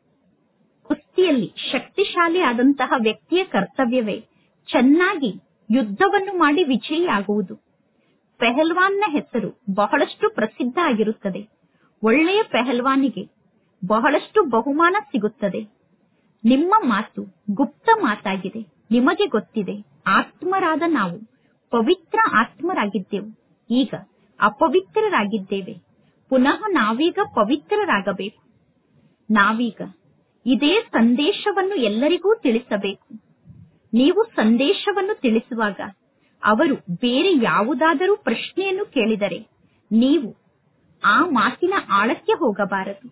A: ಕುಸ್ತಿಯಲ್ಲಿ ಶಕ್ತಿಶಾಲಿ ಆದಂತಹ ವ್ಯಕ್ತಿಯ ಕರ್ತವ್ಯವೇ ಚೆನ್ನಾಗಿ ಯುದ್ಧವನ್ನು ಮಾಡಿ ವಿಜಯಿಯಾಗುವುದು ಪೆಹಲ್ವಾನ್ನ ಹೆಸರು ಬಹಳಷ್ಟು ಪ್ರಸಿದ್ಧ ಆಗಿರುತ್ತದೆ ಒಳ್ಳೆಯ ಪೆಹಲ್ವಾನಿಗೆ ಬಹಳಷ್ಟು ಬಹುಮಾನ ಸಿಗುತ್ತದೆ ನಿಮ್ಮ ಮಾತು ಗುಪ್ತ ಮಾತಾಗಿದೆ ನಿಮಗೆ ಗೊತ್ತಿದೆ ಆತ್ಮರಾದ ನಾವು ಪವಿತ್ರ ಆತ್ಮರಾಗಿದ್ದೆವು ಈಗ ಅಪವಿತ್ರರಾಗಿದ್ದೇವೆ ಪುನಃ ನಾವೀಗ ಪವಿತ್ರರಾಗಬೇಕು ನಾವೀಗ ಇದೇ ಸಂದೇಶವನ್ನು ಎಲ್ಲರಿಗೂ ತಿಳಿಸಬೇಕು ನೀವು ಸಂದೇಶವನ್ನು ತಿಳಿಸುವಾಗ ಅವರು ಬೇರೆ ಯಾವುದಾದರೂ ಪ್ರಶ್ನೆಯನ್ನು ಕೇಳಿದರೆ ನೀವು ಆ ಮಾತಿನ ಆಳಕ್ಕೆ ಹೋಗಬಾರದು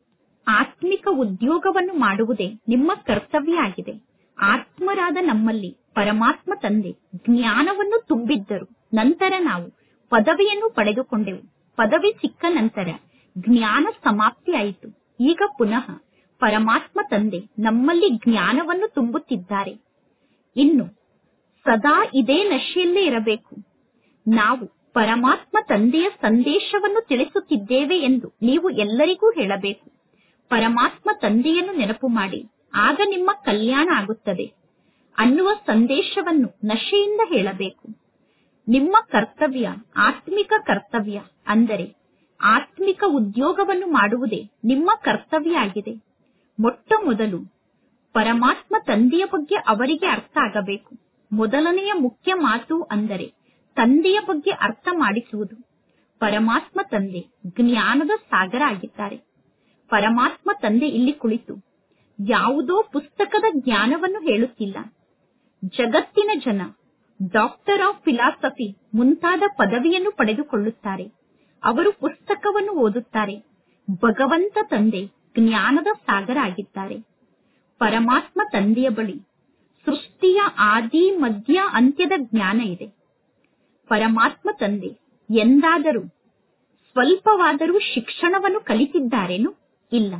A: ಆತ್ಮಿಕ ಉದ್ಯೋಗವನ್ನು ಮಾಡುವುದೇ ನಿಮ್ಮ ಕರ್ತವ್ಯ ಆಗಿದೆ ಆತ್ಮರಾದ ನಮ್ಮಲ್ಲಿ ಪರಮಾತ್ಮ ತಂದೆ ಜ್ಞಾನವನ್ನು ತುಂಬಿದ್ದರು ನಂತರ ನಾವು ಪದವಿಯನ್ನು ಪಡೆದುಕೊಂಡೆವು ಪದವಿ ಸಿಕ್ಕ ನಂತರ ಜ್ಞಾನ ಸಮಾಪ್ತಿಯಾಯಿತು ಈಗ ಪುನಃ ಪರಮಾತ್ಮ ತಂದೆ ನಮ್ಮಲ್ಲಿ ಜ್ಞಾನವನ್ನು ತುಂಬುತ್ತಿದ್ದಾರೆ ಇನ್ನು ಸದಾ ಇದೇ ನಶೆಯಲ್ಲೇ ಇರಬೇಕು ನಾವು ಪರಮಾತ್ಮ ತಂದೆಯ ಸಂದೇಶವನ್ನು ತಿಳಿಸುತ್ತಿದ್ದೇವೆ ಎಂದು ನೀವು ಎಲ್ಲರಿಗೂ ಹೇಳಬೇಕು ಪರಮಾತ್ಮ ತಂದೆಯನ್ನು ನೆನಪು ಮಾಡಿ ಆಗ ನಿಮ್ಮ ಕಲ್ಯಾಣ ಆಗುತ್ತದೆ ಅನ್ನುವ ಸಂದೇಶವನ್ನು ನಶೆಯಿಂದ ಹೇಳಬೇಕು ನಿಮ್ಮ ಕರ್ತವ್ಯ ಆತ್ಮಿಕ ಕರ್ತವ್ಯ ಅಂದರೆ ಆತ್ಮಿಕ ಉದ್ಯೋಗವನ್ನು ಮಾಡುವುದೇ ನಿಮ್ಮ ಕರ್ತವ್ಯ ಆಗಿದೆ ಮೊಟ್ಟ ಮೊದಲು ಪರಮಾತ್ಮ ತಂದೆಯ ಬಗ್ಗೆ ಅವರಿಗೆ ಅರ್ಥ ಆಗಬೇಕು ಮೊದಲನೆಯ ಮುಖ್ಯ ಮಾತು ಅಂದರೆ ತಂದೆಯ ಬಗ್ಗೆ ಅರ್ಥ ಮಾಡಿಸುವುದು ಪರಮಾತ್ಮ ತಂದೆ ಜ್ಞಾನದ ಸಾಗರ ಆಗಿದ್ದಾರೆ ಪರಮಾತ್ಮ ತಂದೆ ಇಲ್ಲಿ ಕುಳಿತು ಯಾವುದೋ ಪುಸ್ತಕದ ಜ್ಞಾನವನ್ನು ಹೇಳುತ್ತಿಲ್ಲ ಜಗತ್ತಿನ ಜನ ಡಾಕ್ಟರ್ ಆಫ್ ಫಿಲಾಸಫಿ ಮುಂತಾದ ಪದವಿಯನ್ನು ಪಡೆದುಕೊಳ್ಳುತ್ತಾರೆ ಅವರು ಪುಸ್ತಕವನ್ನು ಓದುತ್ತಾರೆ ಭಗವಂತ ತಂದೆ ಜ್ಞಾನದ ಸಾಗರ ಆಗಿದ್ದಾರೆ ಪರಮಾತ್ಮ ತಂದೆಯ ಬಳಿ ಸೃಷ್ಟಿಯ ಆದಿ ಮಧ್ಯ ಅಂತ್ಯದ ಜ್ಞಾನ ಇದೆ ಪರಮಾತ್ಮ ತಂದೆ ಎಂದಾದರೂ ಸ್ವಲ್ಪವಾದರೂ ಶಿಕ್ಷಣವನ್ನು ಕಲಿತಿದ್ದಾರೇನು ಇಲ್ಲ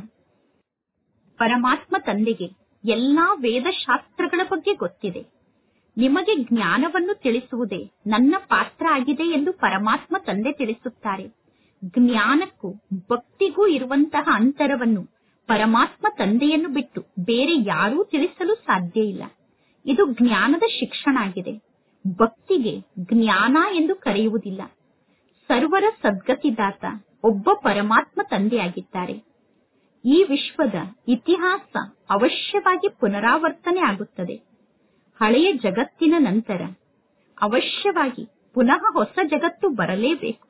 A: ಪರಮಾತ್ಮ ತಂದೆಗೆ ಎಲ್ಲಾ ವೇದಶಾಸ್ತ್ರಗಳ ಬಗ್ಗೆ ಗೊತ್ತಿದೆ ನಿಮಗೆ ಜ್ಞಾನವನ್ನು ತಿಳಿಸುವುದೇ ನನ್ನ ಪಾತ್ರ ಆಗಿದೆ ಎಂದು ಪರಮಾತ್ಮ ತಂದೆ ತಿಳಿಸುತ್ತಾರೆ ಜ್ಞಾನಕ್ಕೂ ಭಕ್ತಿಗೂ ಇರುವಂತಹ ಅಂತರವನ್ನು ಪರಮಾತ್ಮ ತಂದೆಯನ್ನು ಬಿಟ್ಟು ಬೇರೆ ಯಾರೂ ತಿಳಿಸಲು ಸಾಧ್ಯ ಇಲ್ಲ ಇದು ಜ್ಞಾನದ ಶಿಕ್ಷಣ ಆಗಿದೆ ಭಕ್ತಿಗೆ ಜ್ಞಾನ ಎಂದು ಕರೆಯುವುದಿಲ್ಲ ಸರ್ವರ ಸದ್ಗತಿದಾತ ಒಬ್ಬ ಪರಮಾತ್ಮ ತಂದೆಯಾಗಿದ್ದಾರೆ ಈ ವಿಶ್ವದ ಇತಿಹಾಸ ಅವಶ್ಯವಾಗಿ ಪುನರಾವರ್ತನೆ ಆಗುತ್ತದೆ ಹಳೆಯ ಜಗತ್ತಿನ ನಂತರ ಅವಶ್ಯವಾಗಿ ಪುನಃ ಹೊಸ ಜಗತ್ತು ಬರಲೇಬೇಕು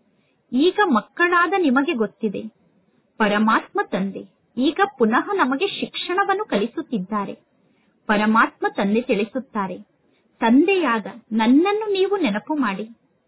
A: ಈಗ ಮಕ್ಕಳಾದ ನಿಮಗೆ ಗೊತ್ತಿದೆ ಪರಮಾತ್ಮ ತಂದೆ ಈಗ ಪುನಃ ನಮಗೆ ಶಿಕ್ಷಣವನ್ನು ಕಲಿಸುತ್ತಿದ್ದಾರೆ ಪರಮಾತ್ಮ ತಂದೆ ತಿಳಿಸುತ್ತಾರೆ ತಂದೆಯಾದ ನನ್ನನ್ನು ನೀವು ನೆನಪು ಮಾಡಿ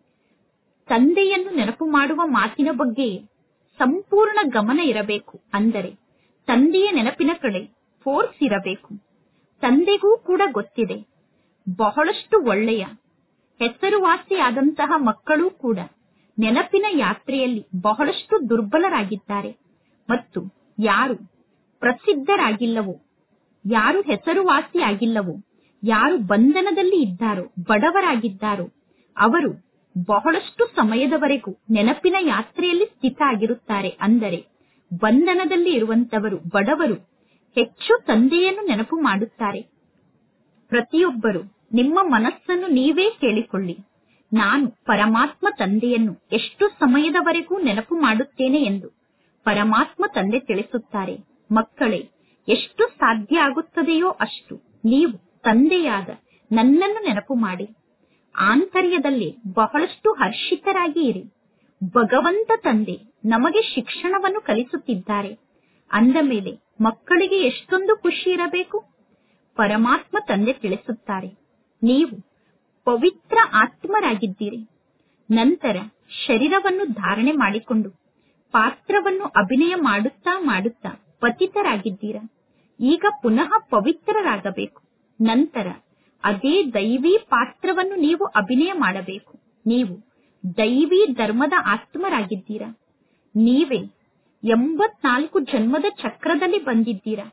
A: ತಂದೆಯನ್ನು ನೆನಪು ಮಾಡುವ ಮಾತಿನ ಬಗ್ಗೆಯೇ ಸಂಪೂರ್ಣ ಗಮನ ಇರಬೇಕು ಅಂದರೆ ತಂದೆಯ ನೆನಪಿನ ಕಡೆ ಫೋರ್ಸ್ ಇರಬೇಕು ತಂದೆಗೂ ಕೂಡ ಗೊತ್ತಿದೆ ಬಹಳಷ್ಟು ಒಳ್ಳೆಯ ಹೆಸರುವಾಸಿಯಾದಂತಹ ಮಕ್ಕಳು ಕೂಡ ನೆನಪಿನ ಯಾತ್ರೆಯಲ್ಲಿ ಬಹಳಷ್ಟು ದುರ್ಬಲರಾಗಿದ್ದಾರೆ ಮತ್ತು ಯಾರು ಪ್ರಸಿದ್ಧರಾಗಿಲ್ಲವೋ ಯಾರು ಹೆಸರುವಾಸಿಯಾಗಿಲ್ಲವೋ ಯಾರು ಬಂಧನದಲ್ಲಿ ಇದ್ದಾರೋ ಬಡವರಾಗಿದ್ದಾರೋ ಅವರು ಬಹಳಷ್ಟು ಸಮಯದವರೆಗೂ ನೆನಪಿನ ಯಾತ್ರೆಯಲ್ಲಿ ಸ್ಥಿತ ಆಗಿರುತ್ತಾರೆ ಅಂದರೆ ಬಂಧನದಲ್ಲಿ ಇರುವಂತವರು ಬಡವರು ಹೆಚ್ಚು ತಂದೆಯನ್ನು ನೆನಪು ಮಾಡುತ್ತಾರೆ ಪ್ರತಿಯೊಬ್ಬರು ನಿಮ್ಮ ಮನಸ್ಸನ್ನು ನೀವೇ ಕೇಳಿಕೊಳ್ಳಿ ನಾನು ಪರಮಾತ್ಮ ತಂದೆಯನ್ನು ಎಷ್ಟು ಸಮಯದವರೆಗೂ ನೆನಪು ಮಾಡುತ್ತೇನೆ ಎಂದು ಪರಮಾತ್ಮ ತಂದೆ ತಿಳಿಸುತ್ತಾರೆ ಮಕ್ಕಳೇ ಎಷ್ಟು ಸಾಧ್ಯ ಆಗುತ್ತದೆಯೋ ಅಷ್ಟು ನೀವು ತಂದೆಯಾದ ನನ್ನನ್ನು ನೆನಪು ಮಾಡಿ ಆಂತರ್ಯದಲ್ಲಿ ಬಹಳಷ್ಟು ಹರ್ಷಿತರಾಗಿ ಇರಿ ಭಗವಂತ ತಂದೆ ನಮಗೆ ಶಿಕ್ಷಣವನ್ನು ಕಲಿಸುತ್ತಿದ್ದಾರೆ ಅಂದ ಮೇಲೆ ಮಕ್ಕಳಿಗೆ ಎಷ್ಟೊಂದು ಖುಷಿ ಇರಬೇಕು ಪರಮಾತ್ಮ ತಂದೆ ತಿಳಿಸುತ್ತಾರೆ ನೀವು ಪವಿತ್ರ ಆತ್ಮರಾಗಿದ್ದೀರಿ ನಂತರ ಶರೀರವನ್ನು ಧಾರಣೆ ಮಾಡಿಕೊಂಡು ಪಾತ್ರವನ್ನು ಅಭಿನಯ ಮಾಡುತ್ತಾ ಮಾಡುತ್ತಾ ಪತಿತರಾಗಿದ್ದೀರಾ ಈಗ ಪುನಃ ಪವಿತ್ರರಾಗಬೇಕು ನಂತರ ಅದೇ ದೈವಿ ಪಾತ್ರವನ್ನು ನೀವು ಅಭಿನಯ ಮಾಡಬೇಕು ನೀವು ದೈವಿ ಧರ್ಮದ ಆತ್ಮರಾಗಿದ್ದೀರಾ ನೀವೇ ಎಂಬತ್ನಾಲ್ಕು ಜನ್ಮದ ಚಕ್ರದಲ್ಲಿ ಬಂದಿದ್ದೀರಾ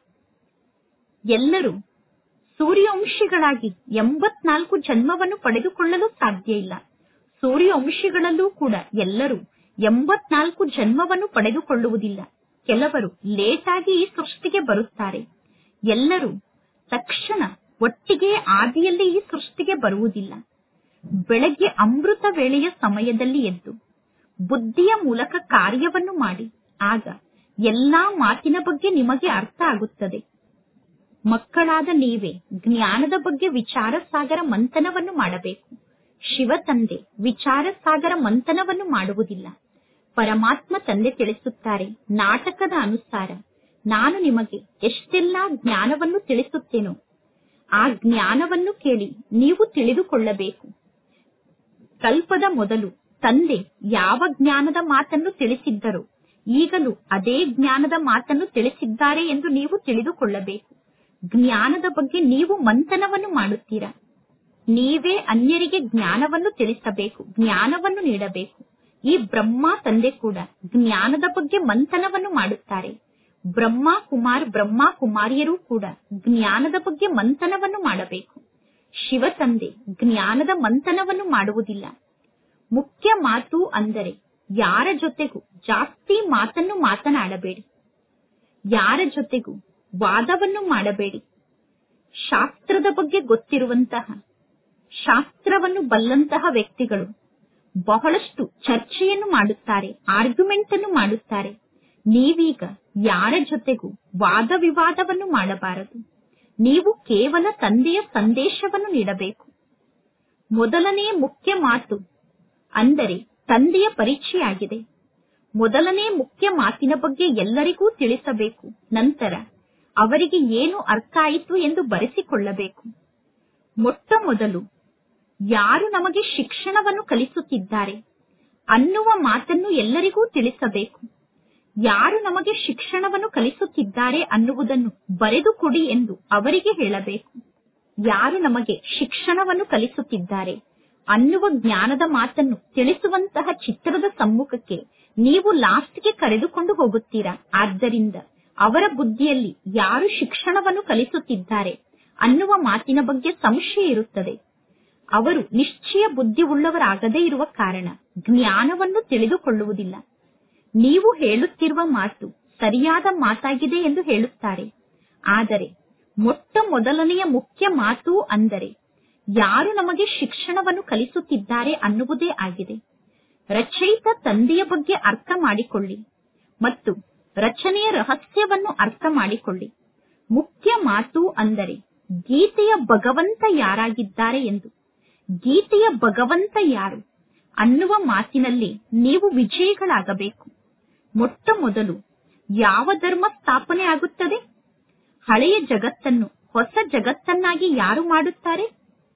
A: ಎಲ್ಲರೂ ಸೂರ್ಯವಂಶಿಗಳಾಗಿ ಎಂಬತ್ನಾಲ್ಕು ಜನ್ಮವನ್ನು ಪಡೆದುಕೊಳ್ಳಲು ಸಾಧ್ಯ ಇಲ್ಲ ಸೂರ್ಯವಂಶಿಗಳಲ್ಲೂ ಕೂಡ ಎಲ್ಲರೂ ಎಂಬತ್ನಾಲ್ಕು ಜನ್ಮವನ್ನು ಪಡೆದುಕೊಳ್ಳುವುದಿಲ್ಲ ಕೆಲವರು ಲೇಟ್ ಆಗಿ ಈ ಸೃಷ್ಟಿಗೆ ಬರುತ್ತಾರೆ ಎಲ್ಲರೂ ತಕ್ಷಣ ಒಟ್ಟಿಗೆ ಆದಿಯಲ್ಲಿ ಈ ಸೃಷ್ಟಿಗೆ ಬರುವುದಿಲ್ಲ ಬೆಳಗ್ಗೆ ಅಮೃತ ವೇಳೆಯ ಸಮಯದಲ್ಲಿ ಎದ್ದು ಬುದ್ಧಿಯ ಮೂಲಕ ಕಾರ್ಯವನ್ನು ಮಾಡಿ ಆಗ ಎಲ್ಲಾ ಮಾತಿನ ಬಗ್ಗೆ ನಿಮಗೆ ಅರ್ಥ ಆಗುತ್ತದೆ ಮಕ್ಕಳಾದ ನೀವೇ ಜ್ಞಾನದ ಬಗ್ಗೆ ವಿಚಾರ ಸಾಗರ ಮಂಥನವನ್ನು ಮಾಡಬೇಕು ಶಿವ ತಂದೆ ವಿಚಾರ ಸಾಗರ ಮಂಥನವನ್ನು ಮಾಡುವುದಿಲ್ಲ ಪರಮಾತ್ಮ ತಂದೆ ತಿಳಿಸುತ್ತಾರೆ ನಾಟಕದ ಅನುಸಾರ ನಾನು ನಿಮಗೆ ಎಷ್ಟೆಲ್ಲಾ ಜ್ಞಾನವನ್ನು ತಿಳಿಸುತ್ತೇನೋ ಆ ಜ್ಞಾನವನ್ನು ಕೇಳಿ ನೀವು ತಿಳಿದುಕೊಳ್ಳಬೇಕು ಕಲ್ಪದ ಮೊದಲು ತಂದೆ ಯಾವ ಜ್ಞಾನದ ಮಾತನ್ನು ತಿಳಿಸಿದ್ದರೋ ಈಗಲೂ ಅದೇ ಜ್ಞಾನದ ಮಾತನ್ನು ತಿಳಿಸಿದ್ದಾರೆ ಎಂದು ನೀವು ತಿಳಿದುಕೊಳ್ಳಬೇಕು ಜ್ಞಾನದ ಬಗ್ಗೆ ನೀವು ಮಂಥನವನ್ನು ಮಾಡುತ್ತೀರಾ ನೀವೇ ಅನ್ಯರಿಗೆ ಜ್ಞಾನವನ್ನು ತಿಳಿಸಬೇಕು ಜ್ಞಾನವನ್ನು ನೀಡಬೇಕು ಈ ಬ್ರಹ್ಮ ತಂದೆ ಕೂಡ ಜ್ಞಾನದ ಬಗ್ಗೆ ಮಂಥನವನ್ನು ಮಾಡುತ್ತಾರೆ ಬ್ರಹ್ಮ ಕುಮಾರ್ ಬ್ರಹ್ಮ ಕುಮಾರಿಯರು ಕೂಡ ಜ್ಞಾನದ ಬಗ್ಗೆ ಮಂಥನವನ್ನು ಮಾಡಬೇಕು ಶಿವ ತಂದೆ ಜ್ಞಾನದ ಮಂಥನವನ್ನು ಮಾಡುವುದಿಲ್ಲ ಮುಖ್ಯ ಮಾತು ಅಂದರೆ ಯಾರ ಜೊತೆಗೂ ಜಾಸ್ತಿ ಮಾತನ್ನು ಮಾತನಾಡಬೇಡಿ ಯಾರ ಜೊತೆಗೂ ವಾದವನ್ನು ಮಾಡಬೇಡಿ ಶಾಸ್ತ್ರದ ಬಗ್ಗೆ ಗೊತ್ತಿರುವಂತಹ ಶಾಸ್ತ್ರವನ್ನು ಬಲ್ಲಂತಹ ವ್ಯಕ್ತಿಗಳು ಬಹಳಷ್ಟು ಚರ್ಚೆಯನ್ನು ಮಾಡುತ್ತಾರೆ ಆರ್ಗ್ಯುಮೆಂಟ್ ಅನ್ನು ಮಾಡುತ್ತಾರೆ ನೀವೀಗ ಯಾರ ಜೊತೆಗೂ ವಾದ ವಿವಾದವನ್ನು ಮಾಡಬಾರದು ನೀವು ಕೇವಲ ತಂದೆಯ ಸಂದೇಶವನ್ನು ನೀಡಬೇಕು ಮೊದಲನೇ ಮುಖ್ಯ ಮಾತು ಅಂದರೆ ತಂದೆಯ ಪರಿಚಯ ಆಗಿದೆ ಮೊದಲನೇ ಮುಖ್ಯ ಮಾತಿನ ಬಗ್ಗೆ ಎಲ್ಲರಿಗೂ ತಿಳಿಸಬೇಕು ನಂತರ ಅವರಿಗೆ ಏನು ಅರ್ಥ ಆಯಿತು ಎಂದು ಬರೆಸಿಕೊಳ್ಳಬೇಕು ಮೊಟ್ಟ ಮೊದಲು ಯಾರು ನಮಗೆ ಶಿಕ್ಷಣವನ್ನು ಕಲಿಸುತ್ತಿದ್ದಾರೆ ಅನ್ನುವ ಮಾತನ್ನು ಎಲ್ಲರಿಗೂ ತಿಳಿಸಬೇಕು ಯಾರು ನಮಗೆ ಶಿಕ್ಷಣವನ್ನು ಕಲಿಸುತ್ತಿದ್ದಾರೆ ಅನ್ನುವುದನ್ನು ಬರೆದು ಕೊಡಿ ಎಂದು ಅವರಿಗೆ ಹೇಳಬೇಕು ಯಾರು ನಮಗೆ ಶಿಕ್ಷಣವನ್ನು ಕಲಿಸುತ್ತಿದ್ದಾರೆ ಅನ್ನುವ ಜ್ಞಾನದ ಮಾತನ್ನು ತಿಳಿಸುವಂತಹ ಚಿತ್ರದ ಸಮ್ಮುಖಕ್ಕೆ ನೀವು ಲಾಸ್ಟ್ಗೆ ಕರೆದುಕೊಂಡು ಹೋಗುತ್ತೀರಾ ಆದ್ದರಿಂದ ಅವರ ಬುದ್ಧಿಯಲ್ಲಿ ಯಾರು ಶಿಕ್ಷಣವನ್ನು ಕಲಿಸುತ್ತಿದ್ದಾರೆ ಅನ್ನುವ ಮಾತಿನ ಬಗ್ಗೆ ಸಂಶಯ ಇರುತ್ತದೆ ಅವರು ನಿಶ್ಚಯ ಬುದ್ಧಿ ಉಳ್ಳವರಾಗದೇ ಇರುವ ಕಾರಣ ಜ್ಞಾನವನ್ನು ತಿಳಿದುಕೊಳ್ಳುವುದಿಲ್ಲ ನೀವು ಹೇಳುತ್ತಿರುವ ಮಾತು ಸರಿಯಾದ ಮಾತಾಗಿದೆ ಎಂದು ಹೇಳುತ್ತಾರೆ ಆದರೆ ಮೊಟ್ಟ ಮೊದಲನೆಯ ಮುಖ್ಯ ಮಾತು ಅಂದರೆ ಯಾರು ನಮಗೆ ಶಿಕ್ಷಣವನ್ನು ಕಲಿಸುತ್ತಿದ್ದಾರೆ ಅನ್ನುವುದೇ ಆಗಿದೆ ರಚಯಿತ ತಂದೆಯ ಬಗ್ಗೆ ಅರ್ಥ ಮಾಡಿಕೊಳ್ಳಿ ಮತ್ತು ರಚನೆಯ ರಹಸ್ಯವನ್ನು ಅರ್ಥ ಮಾಡಿಕೊಳ್ಳಿ ಮುಖ್ಯ ಮಾತು ಅಂದರೆ ಗೀತೆಯ ಭಗವಂತ ಯಾರಾಗಿದ್ದಾರೆ ಎಂದು ಗೀತೆಯ ಭಗವಂತ ಯಾರು ಅನ್ನುವ ಮಾತಿನಲ್ಲಿ ನೀವು ವಿಜಯಿಗಳಾಗಬೇಕು ಮೊಟ್ಟ ಮೊದಲು ಯಾವ ಧರ್ಮ ಸ್ಥಾಪನೆ ಆಗುತ್ತದೆ ಹಳೆಯ ಜಗತ್ತನ್ನು ಹೊಸ ಜಗತ್ತನ್ನಾಗಿ ಯಾರು ಮಾಡುತ್ತಾರೆ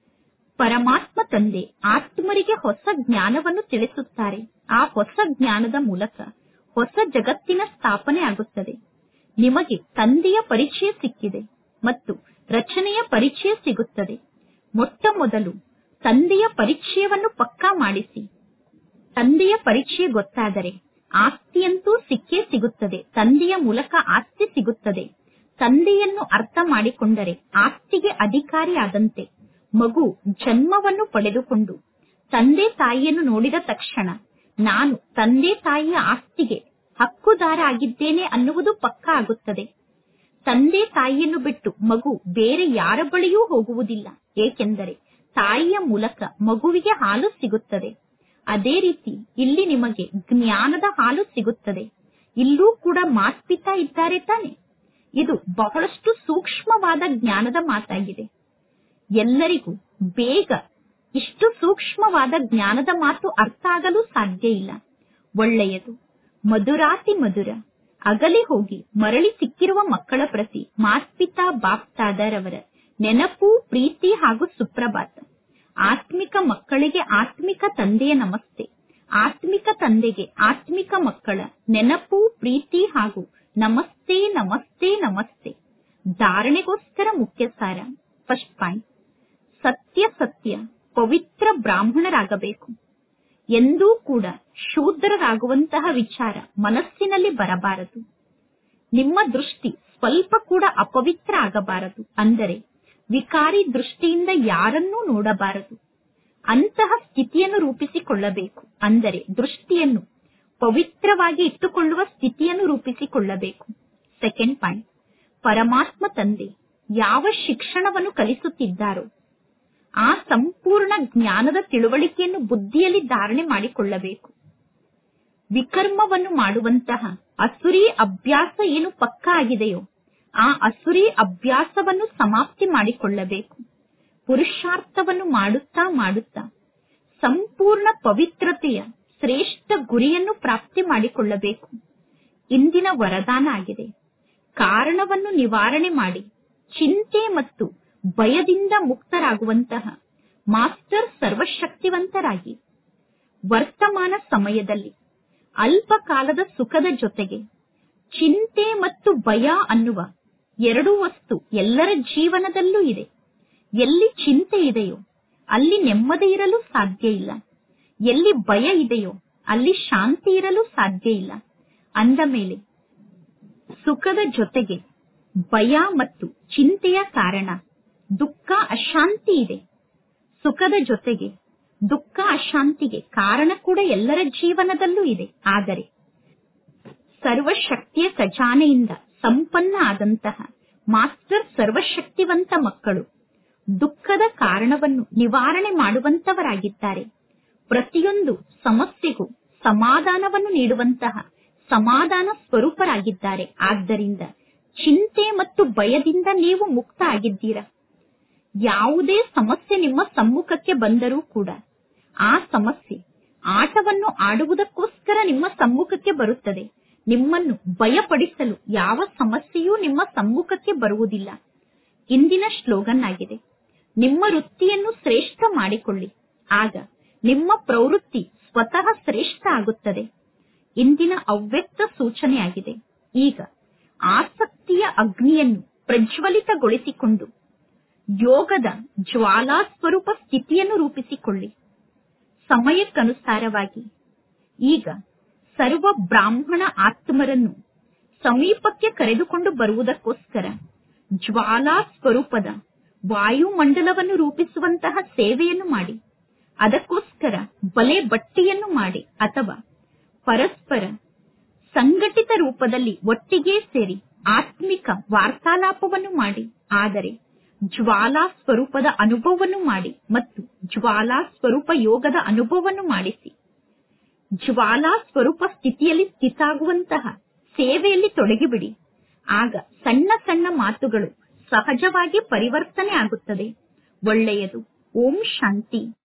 A: ಪರಮಾತ್ಮ ತಂದೆ ಆತ್ಮರಿಗೆ ಹೊಸ ಜ್ಞಾನವನ್ನು ತಿಳಿಸುತ್ತಾರೆ ಆ ಹೊಸ ಜ್ಞಾನದ ಮೂಲಕ ಹೊಸ ಜಗತ್ತಿನ ಸ್ಥಾಪನೆ ಆಗುತ್ತದೆ ನಿಮಗೆ ತಂದೆಯ ಪರಿಚಯ ಸಿಕ್ಕಿದೆ ಮತ್ತು ರಚನೆಯ ಪರಿಚಯ ಸಿಗುತ್ತದೆ ಮೊಟ್ಟ ಮೊದಲು ತಂದೆಯ ಪರಿಚಯವನ್ನು ಪಕ್ಕಾ ಮಾಡಿಸಿ ತಂದೆಯ ಪರಿಚಯ ಗೊತ್ತಾದರೆ ಆಸ್ತಿಯಂತೂ ಸಿಕ್ಕೇ ಸಿಗುತ್ತದೆ ತಂದೆಯ ಮೂಲಕ ಆಸ್ತಿ ಸಿಗುತ್ತದೆ ತಂದೆಯನ್ನು ಅರ್ಥ ಮಾಡಿಕೊಂಡರೆ ಆಸ್ತಿಗೆ ಅಧಿಕಾರಿಯಾದಂತೆ ಮಗು ಜನ್ಮವನ್ನು ಪಡೆದುಕೊಂಡು ತಂದೆ ತಾಯಿಯನ್ನು ನೋಡಿದ ತಕ್ಷಣ ನಾನು ತಂದೆ ತಾಯಿಯ ಆಸ್ತಿಗೆ ಹಕ್ಕುದಾರ ಆಗಿದ್ದೇನೆ ಅನ್ನುವುದು ಪಕ್ಕಾ ಆಗುತ್ತದೆ ತಂದೆ ತಾಯಿಯನ್ನು ಬಿಟ್ಟು ಮಗು ಬೇರೆ ಯಾರ ಬಳಿಯೂ ಹೋಗುವುದಿಲ್ಲ ಏಕೆಂದರೆ ತಾಯಿಯ ಮೂಲಕ ಮಗುವಿಗೆ ಹಾಲು ಸಿಗುತ್ತದೆ ಅದೇ ರೀತಿ ಇಲ್ಲಿ ನಿಮಗೆ ಜ್ಞಾನದ ಹಾಲು ಸಿಗುತ್ತದೆ ಇಲ್ಲೂ ಕೂಡ ಮಾತ್ಪಿತಾ ಇದ್ದಾರೆ ತಾನೆ ಇದು ಬಹಳಷ್ಟು ಸೂಕ್ಷ್ಮವಾದ ಜ್ಞಾನದ ಮಾತಾಗಿದೆ ಎಲ್ಲರಿಗೂ ಬೇಗ ಇಷ್ಟು ಸೂಕ್ಷ್ಮವಾದ ಜ್ಞಾನದ ಮಾತು ಅರ್ಥ ಆಗಲು ಸಾಧ್ಯ ಇಲ್ಲ ಒಳ್ಳೆಯದು ಮಧುರಾತಿ ಮಧುರ ಅಗಲಿ ಹೋಗಿ ಮರಳಿ ಸಿಕ್ಕಿರುವ ಮಕ್ಕಳ ಪ್ರತಿ ಮಾತ್ಪಿತಾ ಬಾಪ್ತಾದರವರ ನೆನಪು ಪ್ರೀತಿ ಹಾಗೂ ಸುಪ್ರಭಾತ ಆತ್ಮಿಕ ಮಕ್ಕಳಿಗೆ ಆತ್ಮಿಕ ತಂದೆಯ ನಮಸ್ತೆ ಆತ್ಮಿಕ ತಂದೆಗೆ ಆತ್ಮಿಕ ಮಕ್ಕಳ ನೆನಪು ಪ್ರೀತಿ ಹಾಗೂ ನಮಸ್ತೆ ನಮಸ್ತೆ ನಮಸ್ತೆ ಧಾರಣೆಗೋಸ್ಕರ ಮುಖ್ಯ ಸಾರ ಫಸ್ಟ್ ಪಾಯಿಂಟ್ ಸತ್ಯ ಸತ್ಯ ಪವಿತ್ರ ಬ್ರಾಹ್ಮಣರಾಗಬೇಕು ಎಂದೂ ಕೂಡ ಶೂದ್ರರಾಗುವಂತಹ ವಿಚಾರ ಮನಸ್ಸಿನಲ್ಲಿ ಬರಬಾರದು ನಿಮ್ಮ ದೃಷ್ಟಿ ಸ್ವಲ್ಪ ಕೂಡ ಅಪವಿತ್ರ ಆಗಬಾರದು ಅಂದರೆ ವಿಕಾರಿ ದೃಷ್ಟಿಯಿಂದ ಯಾರನ್ನೂ ನೋಡಬಾರದು ಅಂತಹ ಸ್ಥಿತಿಯನ್ನು ರೂಪಿಸಿಕೊಳ್ಳಬೇಕು ಅಂದರೆ ದೃಷ್ಟಿಯನ್ನು ಪವಿತ್ರವಾಗಿ ಇಟ್ಟುಕೊಳ್ಳುವ ಸ್ಥಿತಿಯನ್ನು ರೂಪಿಸಿಕೊಳ್ಳಬೇಕು ಸೆಕೆಂಡ್ ಪಾಯಿಂಟ್ ಪರಮಾತ್ಮ ತಂದೆ ಯಾವ ಶಿಕ್ಷಣವನ್ನು ಕಲಿಸುತ್ತಿದ್ದಾರೋ ಆ ಸಂಪೂರ್ಣ ಜ್ಞಾನದ ತಿಳುವಳಿಕೆಯನ್ನು ಬುದ್ಧಿಯಲ್ಲಿ ಧಾರಣೆ ಮಾಡಿಕೊಳ್ಳಬೇಕು ವಿಕರ್ಮವನ್ನು ಮಾಡುವಂತಹ ಅಸುರಿ ಅಭ್ಯಾಸ ಏನು ಪಕ್ಕಾ ಆಗಿದೆಯೋ ಆ ಅಸುರಿ ಅಭ್ಯಾಸವನ್ನು ಸಮಾಪ್ತಿ ಮಾಡಿಕೊಳ್ಳಬೇಕು ಪುರುಷಾರ್ಥವನ್ನು ಮಾಡುತ್ತಾ ಮಾಡುತ್ತಾ ಸಂಪೂರ್ಣ ಪವಿತ್ರತೆಯ ಶ್ರೇಷ್ಠ ಗುರಿಯನ್ನು ಪ್ರಾಪ್ತಿ ಮಾಡಿಕೊಳ್ಳಬೇಕು ಇಂದಿನ ವರದಾನ ಆಗಿದೆ ಕಾರಣವನ್ನು ನಿವಾರಣೆ ಮಾಡಿ ಚಿಂತೆ ಮತ್ತು ಭಯದಿಂದ ಮುಕ್ತರಾಗುವಂತಹ ಮಾಸ್ಟರ್ ಸರ್ವಶಕ್ತಿವಂತರಾಗಿ ವರ್ತಮಾನ ಸಮಯದಲ್ಲಿ ಅಲ್ಪ ಕಾಲದ ಸುಖದ ಜೊತೆಗೆ ಚಿಂತೆ ಮತ್ತು ಭಯ ಅನ್ನುವ ಎರಡೂ ವಸ್ತು ಎಲ್ಲರ ಜೀವನದಲ್ಲೂ ಇದೆ ಎಲ್ಲಿ ಚಿಂತೆ ಇದೆಯೋ ಅಲ್ಲಿ ನೆಮ್ಮದಿ ಇರಲು ಸಾಧ್ಯ ಇಲ್ಲ ಎಲ್ಲಿ ಭಯ ಇದೆಯೋ ಅಲ್ಲಿ ಶಾಂತಿ ಇರಲು ಸಾಧ್ಯ ಇಲ್ಲ ಅಂದ ಮೇಲೆ ಸುಖದ ಜೊತೆಗೆ ಭಯ ಮತ್ತು ಚಿಂತೆಯ ಕಾರಣ ದುಃಖ ಅಶಾಂತಿ ಇದೆ ಸುಖದ ಜೊತೆಗೆ ದುಃಖ ಅಶಾಂತಿಗೆ ಕಾರಣ ಕೂಡ ಎಲ್ಲರ ಜೀವನದಲ್ಲೂ ಇದೆ ಆದರೆ ಸರ್ವಶಕ್ತಿಯ ಖಜಾನೆಯಿಂದ ಸಂಪನ್ನ ಆದಂತಹ ಮಾಸ್ಟರ್ ಸರ್ವಶಕ್ತಿವಂತ ಮಕ್ಕಳು ದುಃಖದ ಕಾರಣವನ್ನು ನಿವಾರಣೆ ಮಾಡುವಂತವರಾಗಿದ್ದಾರೆ ಪ್ರತಿಯೊಂದು ಸಮಸ್ಯೆಗೂ ಸಮಾಧಾನವನ್ನು ನೀಡುವಂತಹ ಸಮಾಧಾನ ಸ್ವರೂಪರಾಗಿದ್ದಾರೆ ಆದ್ದರಿಂದ ಚಿಂತೆ ಮತ್ತು ಭಯದಿಂದ ನೀವು ಮುಕ್ತ ಆಗಿದ್ದೀರಾ ಯಾವುದೇ ಸಮಸ್ಯೆ ನಿಮ್ಮ ಸಮ್ಮುಖಕ್ಕೆ ಬಂದರೂ ಕೂಡ ಆ ಸಮಸ್ಯೆ ಆಟವನ್ನು ಆಡುವುದಕ್ಕೋಸ್ಕರ ನಿಮ್ಮ ಸಮ್ಮುಖಕ್ಕೆ ಬರುತ್ತದೆ ನಿಮ್ಮನ್ನು ಭಯಪಡಿಸಲು ಯಾವ ಸಮಸ್ಯೆಯೂ ನಿಮ್ಮ ಸಮ್ಮುಖಕ್ಕೆ ಬರುವುದಿಲ್ಲ ಇಂದಿನ ಶ್ಲೋಗನ್ ಆಗಿದೆ ನಿಮ್ಮ ವೃತ್ತಿಯನ್ನು ಶ್ರೇಷ್ಠ ಮಾಡಿಕೊಳ್ಳಿ ಆಗ ನಿಮ್ಮ ಪ್ರವೃತ್ತಿ ಸ್ವತಃ ಶ್ರೇಷ್ಠ ಆಗುತ್ತದೆ ಇಂದಿನ ಅವ್ಯಕ್ತ ಸೂಚನೆಯಾಗಿದೆ ಈಗ ಆಸಕ್ತಿಯ ಅಗ್ನಿಯನ್ನು ಪ್ರಜ್ವಲಿತಗೊಳಿಸಿಕೊಂಡು ಯೋಗದ ಜ್ವಾಲಾ ಸ್ವರೂಪ ಸ್ಥಿತಿಯನ್ನು ರೂಪಿಸಿಕೊಳ್ಳಿ ಸಮಯಕ್ಕನುಸಾರವಾಗಿ ಈಗ ಸರ್ವ ಬ್ರಾಹ್ಮಣ ಆತ್ಮರನ್ನು ಸಮೀಪಕ್ಕೆ ಕರೆದುಕೊಂಡು ಬರುವುದಕ್ಕೋಸ್ಕರ ಜ್ವಾಲಾ ಸ್ವರೂಪದ ವಾಯುಮಂಡಲವನ್ನು ರೂಪಿಸುವಂತಹ ಸೇವೆಯನ್ನು ಮಾಡಿ ಅದಕ್ಕೋಸ್ಕರ ಬಲೆ ಬಟ್ಟಿಯನ್ನು ಮಾಡಿ ಅಥವಾ ಪರಸ್ಪರ ಸಂಘಟಿತ ರೂಪದಲ್ಲಿ ಒಟ್ಟಿಗೆ ಸೇರಿ ಆತ್ಮಿಕ ವಾರ್ತಾಲಾಪವನ್ನು ಮಾಡಿ ಆದರೆ ಜ್ವಾಲಾ ಸ್ವರೂಪದ ಅನುಭವವನ್ನು ಮಾಡಿ ಮತ್ತು ಜ್ವಾಲಾ ಸ್ವರೂಪ ಯೋಗದ ಅನುಭವವನ್ನು ಮಾಡಿಸಿ ಜ್ವಾಲಾ ಸ್ವರೂಪ ಸ್ಥಿತಿಯಲ್ಲಿ ಸ್ಥಿತಾಗುವಂತಹ ಸೇವೆಯಲ್ಲಿ ತೊಡಗಿಬಿಡಿ ಆಗ ಸಣ್ಣ ಸಣ್ಣ ಮಾತುಗಳು ಸಹಜವಾಗಿ ಪರಿವರ್ತನೆ ಆಗುತ್ತದೆ ಒಳ್ಳೆಯದು ಓಂ ಶಾಂತಿ